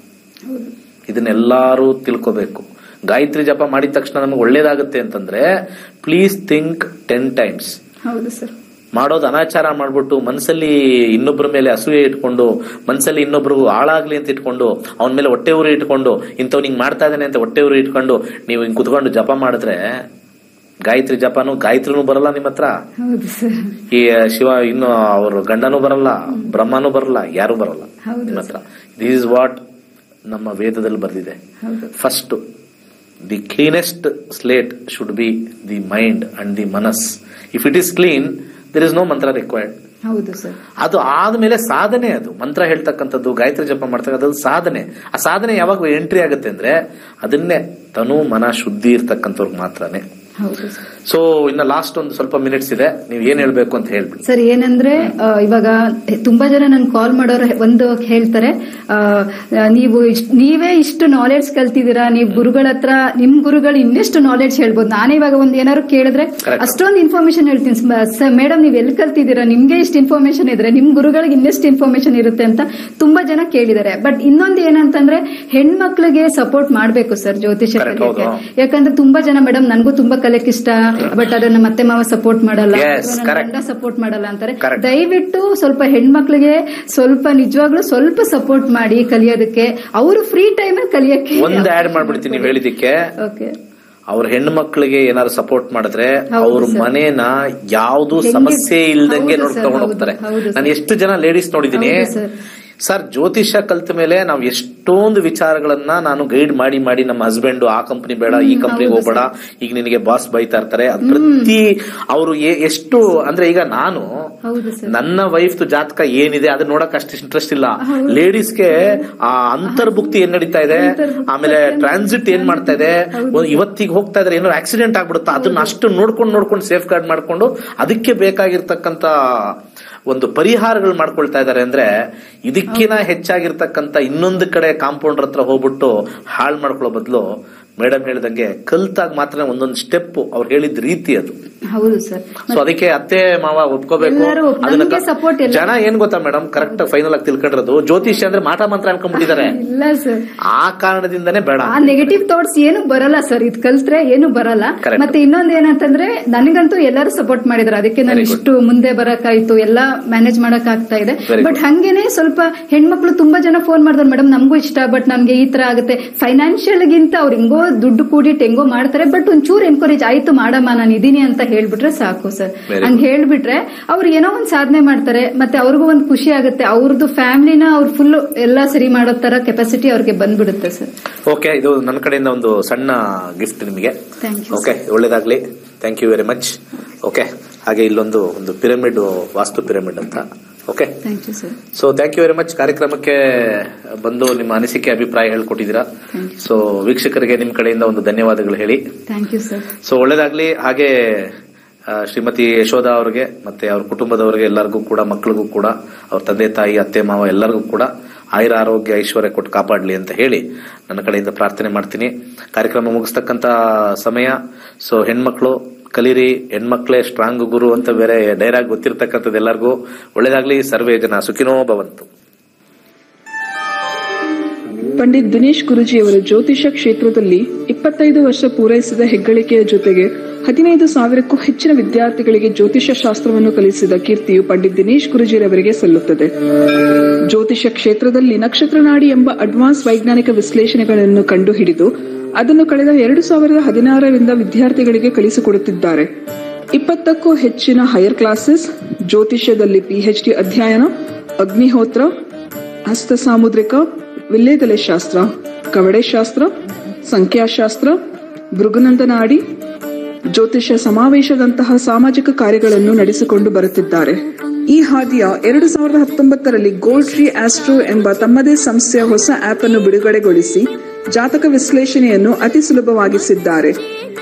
ಇದನ್ನೆಲ್ಲಾರು ತಿಳ್ಕೋಬೇಕು ಗಾಯತ್ರಿ ಜಪ ಮಾಡಿದ ತಕ್ಷಣ ನಮಗೆ ಒಳ್ಳೇದಾಗುತ್ತೆ ಅಂತಂದ್ರೆ ಪ್ಲೀಸ್ ಥಿಂಕ್ ಟೆನ್ ಟೈಮ್ಸ್ ಹೌದು ಸರ್ ಮಾಡೋದು ಅನಾಚಾರ ಮಾಡ್ಬಿಟ್ಟು ಮನಸ್ಸಲ್ಲಿ ಇನ್ನೊಬ್ಬರ ಮೇಲೆ ಅಸೂಯೆ ಇಟ್ಕೊಂಡು ಮನಸ್ಸಲ್ಲಿ ಇನ್ನೊಬ್ರು ಹಾಳಾಗ್ಲಿ ಅಂತ ಇಟ್ಕೊಂಡು ಅವನ ಮೇಲೆ ಹೊಟ್ಟೆ ಉರಿ ಇಟ್ಕೊಂಡು ಇಂಥವ್ ಹಿಂಗ್ ಮಾಡ್ತಾ ಇದ್ದಾನೆ ಅಂತ ಹೊಟ್ಟೆ ಉರಿ ಇಟ್ಕೊಂಡು ನೀವು ಹಿಂಗ್ ಕುತ್ಕೊಂಡು ಜಪ ಮಾಡಿದ್ರೆ ಗಾಯತ್ರಿ ಜಪನು ಗಾಯತ್ರಿನೂ ಬರಲ್ಲ ನಿಮ್ಮ ಹತ್ರ ಹೌದು ಸರ್ ಈ ಶಿವ ಇನ್ನು ಅವ್ರ ಗಂಡನೂ ಬರಲ್ಲ ಬ್ರಹ್ಮನೂ ಬರಲ್ಲ ಯಾರು ಬರಲ್ಲ ಹೌದು ನಿಮ್ಮ ಹತ್ರ ದಿಸ್ ಇಸ್ ವಾಟ್ ನಮ್ಮ ವೇದದಲ್ಲಿ ಬರೆದಿದೆ ಹೌದು first the cleanest slate should be the mind and the manas if it is clean there is no mantra required ಹೌದು ಸರ್ ಅದು ಆದ್ಮೇಲೆ ಸಾಧನೆ ಅದು ಮಂತ್ರ ಹೇಳ್ತಕ್ಕಂಥದ್ದು ಗಾಯತ್ರಿ ಜಪ ಮಾಡ್ತಕ್ಕಂಥದ್ದು ಸಾಧನೆ ಆ ಸಾಧನೆ ಯಾವಾಗ ಎಂಟ್ರಿ ಆಗುತ್ತೆ ಅಂದ್ರೆ ಅದನ್ನೇ ತನು ಮನ ಶುದ್ಧಿ ಇರ್ತಕ್ಕಂಥವ್ರಿಗೆ ಮಾತ್ರನೇ ಹೌದು ಸರ್ ಸೊ ಇನ್ನ ಲಾಸ್ಟ್ ಒಂದು ಸ್ವಲ್ಪ ಮಿನಿಟ್ಸ್ ಇದೆ ನೀವು ಏನ್ ಹೇಳ್ಬೇಕು ಅಂತ ಹೇಳ್ಬಿಡಿ ಸರ್ ಏನಂದ್ರೆ ಆ, ಇವಾಗ ತುಂಬಾ ಜನ ನನ್ ಕಾಲ್ ಮಾಡೋರು ಒಂದು ಹೇಳ್ತಾರೆ ಆ, ನೀವು ಇಷ್ಟ್- ನೀವೇ ಇಷ್ಟು ನಾಲೆಡ್ಜ್ ಕಲ್ತಿದ್ದೀರಾ ನೀವು ಗುರುಗಳ ಹತ್ರ ನಿಮ್ ಗುರುಗಳು ಇನ್ನೆಷ್ಟು ನಾಲೆಡ್ಜ್ ಹೇಳ್ಬೋದು ನಾನೇ ಇವಾಗ ಒಂದ್ ಏನಾದ್ರು ಕೇಳಿದ್ರೆ Correct. ಅಷ್ಟೊಂದು ಇನ್ಫಾರ್ಮೇಶನ್ ಹೇಳ್ತೀನಿ ಸರ್ ಮೇಡಮ್ ನೀವ್ ಎಲ್ಲಿ ಕಲ್ತಿದ್ದೀರಾ ನಿಮ್ಗೆ ಇಷ್ಟು ಇನ್ಫಾರ್ಮೇಶನ್ ಇದ್ರೆ ನಿಮ್ ಗುರುಗಳಿಗೆ ಇನ್ನೆಷ್ಟು ಇನ್ಫಾರ್ಮೇಶನ್ ಇರುತ್ತೆ ಅಂತ ತುಂಬಾ ಜನ ಕೇಳಿದ್ದಾರೆ ಬಟ್ ಇನ್ನೊಂದು ಏನಂತಂದ್ರೆ ಹೆಣ್ಮಕ್ಳಿಗೆ ಸಪೋರ್ಟ್ ಮಾಡ್ಬೇಕು ಸರ್ ಜ್ಯೋತಿಷ Correct, ಕಲಿಯಕ್ಕೆ ಹೌದು. ಯಾಕಂದ್ರೆ ತುಂಬಾ ಜನ ಮೇಡಮ್ ನನ್ಗೂ ತುಂಬಾ ಕಲಿಯಕ್ ಇಷ್ಟ ಬಟ್ ಅದನ್ನ ಮತ್ತೆ ಮಾವ ಸಪೋರ್ಟ್ ಮಾಡಲ್ಲ Yes, correct. ಸಪೋರ್ಟ್ ಮಾಡಲ್ಲ ಅಂತಾರೆ Correct. ದಯವಿಟ್ಟು ಸ್ವಲ್ಪ ಹೆಣ್ಮಕ್ಳಿಗೆ ಸ್ವಲ್ಪ ನಿಜವಾಗ್ಲೂ ಸ್ವಲ್ಪ ಸಪೋರ್ಟ್ ಮಾಡಿ ಕಲಿಯೋದಕ್ಕೆ ಅವರು ಫ್ರೀ ಟೈಮ್ ಅಲ್ಲಿ ಕಲಿಯಕ್ಕೆ ಒಂದ್ ಆಡ್ ಮಾಡ್ಬಿಡ್ತೀನಿ ನೀವು ಹೇಳಿದಕ್ಕೆ ಓಕೆ ಅವ್ರ ಹೆಣ್ಣು ಮಕ್ಕಳಿಗೆ ಏನಾದ್ರು ಸಪೋರ್ಟ್ ಮಾಡಿದ್ರೆ ಹೌದು ಅವ್ರ ಸರ್. ಮನೇನ ಯಾವ್ದು ಹೆಂಗೆ- ಸಮಸ್ಯೆ ಇಲ್ದಂಗೆ ಹೌದು ನೋಡ್ಕೊಂಡು ಸರ್, ಹೋಗ್ತಾರೆ ಹೌದು ಸರ್. ನಾನು ಎಷ್ಟು ಜನ ಲೇಡೀಸ್ ನೋಡಿದೀನಿ ಹೌದು ಸರ್. ಸರ್ ಜ್ಯೋತಿಷ್ಯ ಕಲ್ತ ಮೇಲೆ ನಾವು ಎಷ್ಟೊಂದು ವಿಚಾರಗಳನ್ನ ನಾನು ಗೈಡ್ ಮಾಡಿ ಮಾಡಿ ನಮ್ಮ ಹಸ್ಬೆಂಡ್ ಆ ಕಂಪನಿ ಬೇಡ ಈ ಹ್ಮ್, ಕಂಪ್ನಿಗೆ ಹೌದು ಹೋಗ್ಬೇಡ ಈಗ ನಿನಗೆ ಬಾಸ್ ಬೈತಾ ಇರ್ತಾರೆ ಅದ್ ಪ್ರತಿ ಅವರು ಎಷ್ಟು ಅಂದ್ರೆ ಈಗ ನಾನು ಹೌದು ಸರ್ ನನ್ನ ವೈಫ್ ಜಾತಕ ಏನಿದೆ ಅದನ್ನ ನೋಡಕ್ ಅಷ್ಟು ಇಂಟ್ರೆಸ್ಟ್ ಇಲ್ಲ ಲೇಡೀಸ್ಗೆ ಆ ಅಂತರ್ಭುಕ್ತಿ ಏನ್ ನಡೀತಾ ಇದೆ ಅಂತರ್ಭುಕ್ತಿ ಆಮೇಲೆ ಏನ್ ಟ್ರಾನ್ಸಿಟ್ ಏನ್ ಮಾಡ್ತಾ ಇದೆ ಹೌದು. ಇವತ್ತಿಗೆ ಹೋಗ್ತಾ ಇದ್ರೆ ಏನೋ ಆಕ್ಸಿಡೆಂಟ್ ಆಗ್ಬಿಡುತ್ತಾ ಅದನ್ನ ಅಷ್ಟು ನೋಡ್ಕೊಂಡು ನೋಡ್ಕೊಂಡು ಸೇಫ್ ಗಾರ್ಡ್ ಮಾಡ್ಕೊಂಡು ಅದಕ್ಕೆ ಬೇಕಾಗಿರ್ತಕ್ಕಂತ ಒಂದು ಪರಿಹಾರಗಳು ಮಾಡ್ಕೊಳ್ತಾ ಇದಾರೆ ಅಂದ್ರೆ ಇದಕ್ಕಿನ ಹೆಚ್ಚಾಗಿರ್ತಕ್ಕಂತ ಇನ್ನೊಂದು ಕಡೆ ಕಾಂಪೌಂಡರ್ ಹತ್ರ ಹೋಗ್ಬಿಟ್ಟು ಹಾಳು ಮಾಡ್ಕೊಳ್ಳೋ ಬದಲು ಮೇಡಮ್ ಹೇಳ್ದಂಗೆ ಕಲ್ತಾಗ ಮಾತ್ರ ಒಂದೊಂದು ಸ್ಟೆಪ್ ಅವ್ರು ಹೇಳಿದ ರೀತಿ ಅದು ಹೌದು ಸರ್ ಸೊ ಅದಕ್ಕೆ ಅತ್ತೆ ಮಾವ ಒಪ್ಕೋಬೇಕು ಎಲ್ಲರೂ ಒಪ್- ಅದನ್ನ ನಮ್ಗೆ support ಎಲ್ಲ- ಜನ ಏನ್ ಗೊತ್ತಾ ಮೇಡಮ್ ಕರೆಕ್ಟ್ ಫೈನಲ್ ಆಗಿ ತಿಳ್ಕೊಂಡಿರೋದು ಜ್ಯೋತಿಷ್ಯ ಅಂದ್ರೆ ಮಾಟ ಮಂತ್ರ ಅನ್ಕೊಂಡ್ಬಿಟ್ಟಿದ್ದಾರೆ ಇಲ್ಲ ಸರ್ ಆ ಕಾರಣದಿಂದನೇ ಬೇಡ ಆ ನೆಗೆಟಿವ್ ಥಾಟ್ಸ್ ಏನು ಬರಲ್ಲ ಸರ್ ಇದ್ ಕಲ್ತ್ರೆ ಏನು ಬರಲ್ಲ Correct. ಮತ್ತೆ ಇನ್ನೊಂದ್ ಏನಂತಂದ್ರೆ ನನಗಂತೂ ಎಲ್ಲರೂ ಸಪೋರ್ಟ್ ಮಾಡಿದಾರೆ ಅದಕ್ಕೆ ನಾನು Very good. ಇಷ್ಟು ಮುಂದೆ ಬರಕಾಯ್ತು ಎಲ್ಲ ಮ್ಯಾನೇಜ್ ಮಾಡಕ್ ಆಗ್ತಾ ಇದೆ Very ಬಟ್ good. ಹಂಗೇನೆ ಸ್ವಲ್ಪ ಹೆಣ್ಮಕ್ಳು ತುಂಬಾ ಜನ ಫೋನ್ ಮಾಡಿದ್ರು ಮೇಡಮ್ ನಮಗೂ ಇಷ್ಟ ಬಟ್ ನಮ್ಗೆ ಈ ತರ ಆಗುತ್ತೆ ಫೈನಾನ್ಷಿಯಲ್ ಗಿಂತ ಅವ್ರು ಹೆಂಗೋ ದುಡ್ಡು ಕೂಡಿಟ್ಟು ಹೆಂಗೋ ಮಾಡ್ತಾರೆ ಬಟ್ ಒಂಚೂರು ಎನ್ಕರೇಜ್ ಆಯ್ತು ಮಾಡಮ್ಮ ನಾನು ಇದೀನಿ ಅಂತ ಹೇಳ್ಬಿಟ್ರೆ ಸಾಕು ಸರ್ Very ಹಂಗ್ ಹೇಳ್ಬಿಟ್ರೆ ಅವ್ರು ಏನೋ ಒಂದ್ ಸಾಧನೆ ಮಾಡ್ತಾರೆ ಮತ್ತೆ ಅವ್ರಿಗೂ ಒಂದ್ ಖುಷಿ ಆಗುತ್ತೆ ಅವ್ರದ್ದು ಫ್ಯಾಮಿಲಿನ ಅವ್ರು ಫುಲ್ ಎಲ್ಲಾ ಸರಿ ಮಾಡೋ ತರ ಕೆಪಾಸಿಟಿ ಅವ್ರಿಗೆ ಬಂದ್ಬಿಡುತ್ತೆ ಸರ್ ಓಕೆ ಇದು ನನ್ನ ಕಡೆಯಿಂದ ಒಂದು ಸಣ್ಣ ಗಿಫ್ಟ್ ನಿಮಗೆ Thank you, ಓಕೆ ಒಳ್ಳೇದಾಗ್ಲಿ thank you very much okay ಹಾಗೆ ಇಲ್ಲೊಂದು ಒಂದು ಪಿರಮಿಡ್ ವಾಸ್ತು ಪಿರಮಿಡ್ ಅಂತ okay thank you sir so thank you very much ಕಾರ್ಯಕ್ರಮಕ್ಕೆ ಬಂದು ನಿಮ್ಮ ಅನಿಸಿಕೆ ಅಭಿಪ್ರಾಯ ಹೇಳ್ಕೊಟ್ಟಿದ್ದೀರಾ Thank you. ಸೊ ವೀಕ್ಷಕರಿಗೆ ನಿಮ್ಮ ಕಡೆಯಿಂದ ಒಂದು ಧನ್ಯವಾದಗಳು ಹೇಳಿ ಥ್ಯಾಂಕ್ ಯು ಸರ್ ಸೊ ಒಳ್ಳೇದಾಗ್ಲಿ ಹಾಗೆ ಆ, ಶ್ರೀಮತಿ ಯಶೋಧ ಅವರಿಗೆ ಮತ್ತೆ ಅವ್ರ ಕುಟುಂಬದವರಿಗೆ ಎಲ್ಲರಿಗೂ ಕೂಡ ಮಕ್ಕಳಿಗೂ ಕೂಡ ಅವ್ರ ತಂದೆ ತಾಯಿ ಅತ್ತೆ ಮಾವ ಎಲ್ಲರಿಗೂ ಕೂಡ ಆಯುರ ಆರೋಗ್ಯ ಐಶ್ವರ್ಯ ಕೊಟ್ಟು ಕಾಪಾಡಲಿ ಅಂತ ಹೇಳಿ ನನ್ನ ಕಡೆಯಿಂದ ಪ್ರಾರ್ಥನೆ ಮಾಡ್ತೀನಿ ಕಾರ್ಯಕ್ರಮ ಮುಗಿಸ್ತಕ್ಕಂತ ಸಮಯ ಸೊ ಹೆಣ್ಮಕ್ಳು ಕಲೀರಿ ಹೆಣ್ಮಕ್ಳೇ ಸ್ಟ್ರಾಂಗ್ ಗುರು ಅಂತ ಬೇರೆ ಡೈರಾಗ್ ಗೊತ್ತಿರ್ತಕ್ಕಂಥದ್ದು ಎಲ್ಲರಿಗೂ ಒಳ್ಳೇದಾಗ್ಲಿ ಸರ್ವೇ ಜನ ಸುಖಿನೋ ಭವಂತು ಪಂಡಿತ್ ದಿನೇಶ್ ಗುರುಜಿಯವರ ಜ್ಯೋತಿಷ ಕ್ಷೇತ್ರದಲ್ಲಿ ಇಪ್ಪತ್ತೈದು ವರ್ಷ ಪೂರೈಸಿದ ಹೆಗ್ಗಳಿಕೆಯ ಜೊತೆಗೆ ಹದಿನೈದು ಸಾವಿರಕ್ಕೂ ಹೆಚ್ಚಿನ ವಿದ್ಯಾರ್ಥಿಗಳಿಗೆ ಜ್ಯೋತಿಷ ಶಾಸ್ತ್ರವನ್ನು ಕಲಿಸಿದ ಕೀರ್ತಿಯು ಪಂಡಿತ್ ದಿನೇಶ್ ಗುರುಜಿರವರಿಗೆ ಸಲ್ಲುತ್ತದೆ ಜ್ಯೋತಿಷ ಕ್ಷೇತ್ರದಲ್ಲಿ ನಕ್ಷತ್ರನಾಡಿ ಎಂಬ ಅಡ್ವಾನ್ಸ್ ವೈಜ್ಞಾನಿಕ ವಿಶ್ಲೇಷಣೆಗಳನ್ನು ಕಂಡುಹಿಡಿದು ಅದನ್ನು ಕಳೆದ ಎರಡು ಸಾವಿರದ ಹದಿನಾರರಿಂದ ವಿದ್ಯಾರ್ಥಿಗಳಿಗೆ ಕಲಿಸಿಕೊಡುತ್ತಿದ್ದಾರೆ ಇಪ್ಪತ್ತಕ್ಕೂ ಹೆಚ್ಚಿನ ಹೈಯರ್ ಕ್ಲಾಸಸ್ ಜ್ಯೋತಿಷ್ಯದಲ್ಲಿ ಪಿಎಚ್ಡಿ ಅಧ್ಯಯನ ಅಗ್ನಿಹೋತ್ರ ಹಸ್ತ ಸಾಮುದ್ರಿಕ ವಿಲ್ಲೇದಲೆ ಶಾಸ್ತ್ರ ಕವಡೆ ಶಾಸ್ತ್ರ ಸಂಖ್ಯಾಶಾಸ್ತ್ರ ಭೃಗುನಂದನಾಡಿ ಜ್ಯೋತಿಷ್ಯ ಸಮಾವೇಶದಂತಹ ಸಾಮಾಜಿಕ ಕಾರ್ಯಗಳನ್ನು ನಡೆಸಿಕೊಂಡು ಬರುತ್ತಿದ್ದಾರೆ ಈ ಹಾದಿಯ ಎರಡು ಸಾವಿರದ ಹತ್ತೊಂಬತ್ತರಲ್ಲಿ ಗೋಲ್ಡ್ ಟ್ರೀ ಆಸ್ಟ್ರೋ ಎಂಬ ತಮ್ಮದೇ ಸಂಸ್ಥೆಯ ಹೊಸ ಆಪ್ ಅನ್ನು ಬಿಡುಗಡೆಗೊಳಿಸಿ ಜಾತಕ ವಿಶ್ಲೇಷಣೆಯನ್ನು ಅತಿ ಸುಲಭವಾಗಿಸಿದ್ದಾರೆ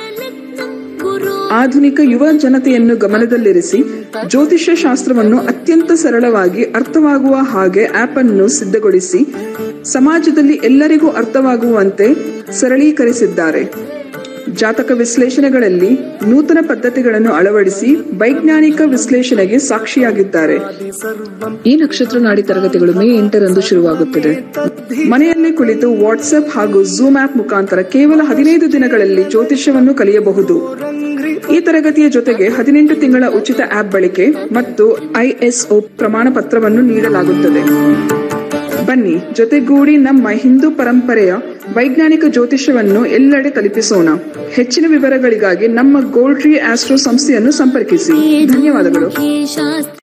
ಆಧುನಿಕ ಯುವ ಜನತೆಯನ್ನು ಗಮನದಲ್ಲಿರಿಸಿ ಜ್ಯೋತಿಷ್ಯ ಶಾಸ್ತ್ರವನ್ನು ಅತ್ಯಂತ ಸರಳವಾಗಿ ಅರ್ಥವಾಗುವ ಹಾಗೆ ಆಪ್ ಅನ್ನು ಸಿದ್ಧಗೊಳಿಸಿ ಸಮಾಜದಲ್ಲಿ ಎಲ್ಲರಿಗೂ ಅರ್ಥವಾಗುವಂತೆ ಸರಳೀಕರಿಸಿದ್ದಾರೆ ಜಾತಕ ವಿಶ್ಲೇಷಣೆಗಳಲ್ಲಿ ನೂತನ ಪದ್ಧತಿಗಳನ್ನು ಅಳವಡಿಸಿ ವೈಜ್ಞಾನಿಕ ವಿಶ್ಲೇಷಣೆಗೆ ಸಾಕ್ಷಿಯಾಗಿದ್ದಾರೆ ಈ ನಕ್ಷತ್ರ ನಾಡಿ ತರಗತಿಗಳು ಮೇ ಎಂಟರಂದು ಶುರುವಾಗುತ್ತದೆ ಮನೆಯಲ್ಲೇ ಕುಳಿತು ವಾಟ್ಸ್ಆಪ್ ಹಾಗೂ ಝೂಮ್ ಆಪ್ ಮುಖಾಂತರ ಕೇವಲ ಹದಿನೈದು ದಿನಗಳಲ್ಲಿ ಜ್ಯೋತಿಷ್ಯವನ್ನು ಕಲಿಯಬಹುದು ಈ ತರಗತಿಯ ಜೊತೆಗೆ ಹದಿನೆಂಟು ತಿಂಗಳ ಉಚಿತ ಆಪ್ ಬಳಕೆ ಮತ್ತು ಐಎಸ್ಒ ಪ್ರಮಾಣ ಪತ್ರವನ್ನು ನೀಡಲಾಗುತ್ತದೆ ಬನ್ನಿ ಜೊತೆಗೂಡಿ ನಮ್ಮ ಹಿಂದೂ ಪರಂಪರೆಯ ವೈಜ್ಞಾನಿಕ ಜ್ಯೋತಿಷ್ಯವನ್ನು ಎಲ್ಲೆಡೆ ತಲುಪಿಸೋಣ ಹೆಚ್ಚಿನ ವಿವರಗಳಿಗಾಗಿ ನಮ್ಮ ಗೋಲ್ಡ್ ಟ್ರೀ ಆಸ್ಟ್ರೋ ಸಂಸ್ಥೆಯನ್ನು ಸಂಪರ್ಕಿಸಿ ಧನ್ಯವಾದಗಳು ಶಾಸ್ತ್ರ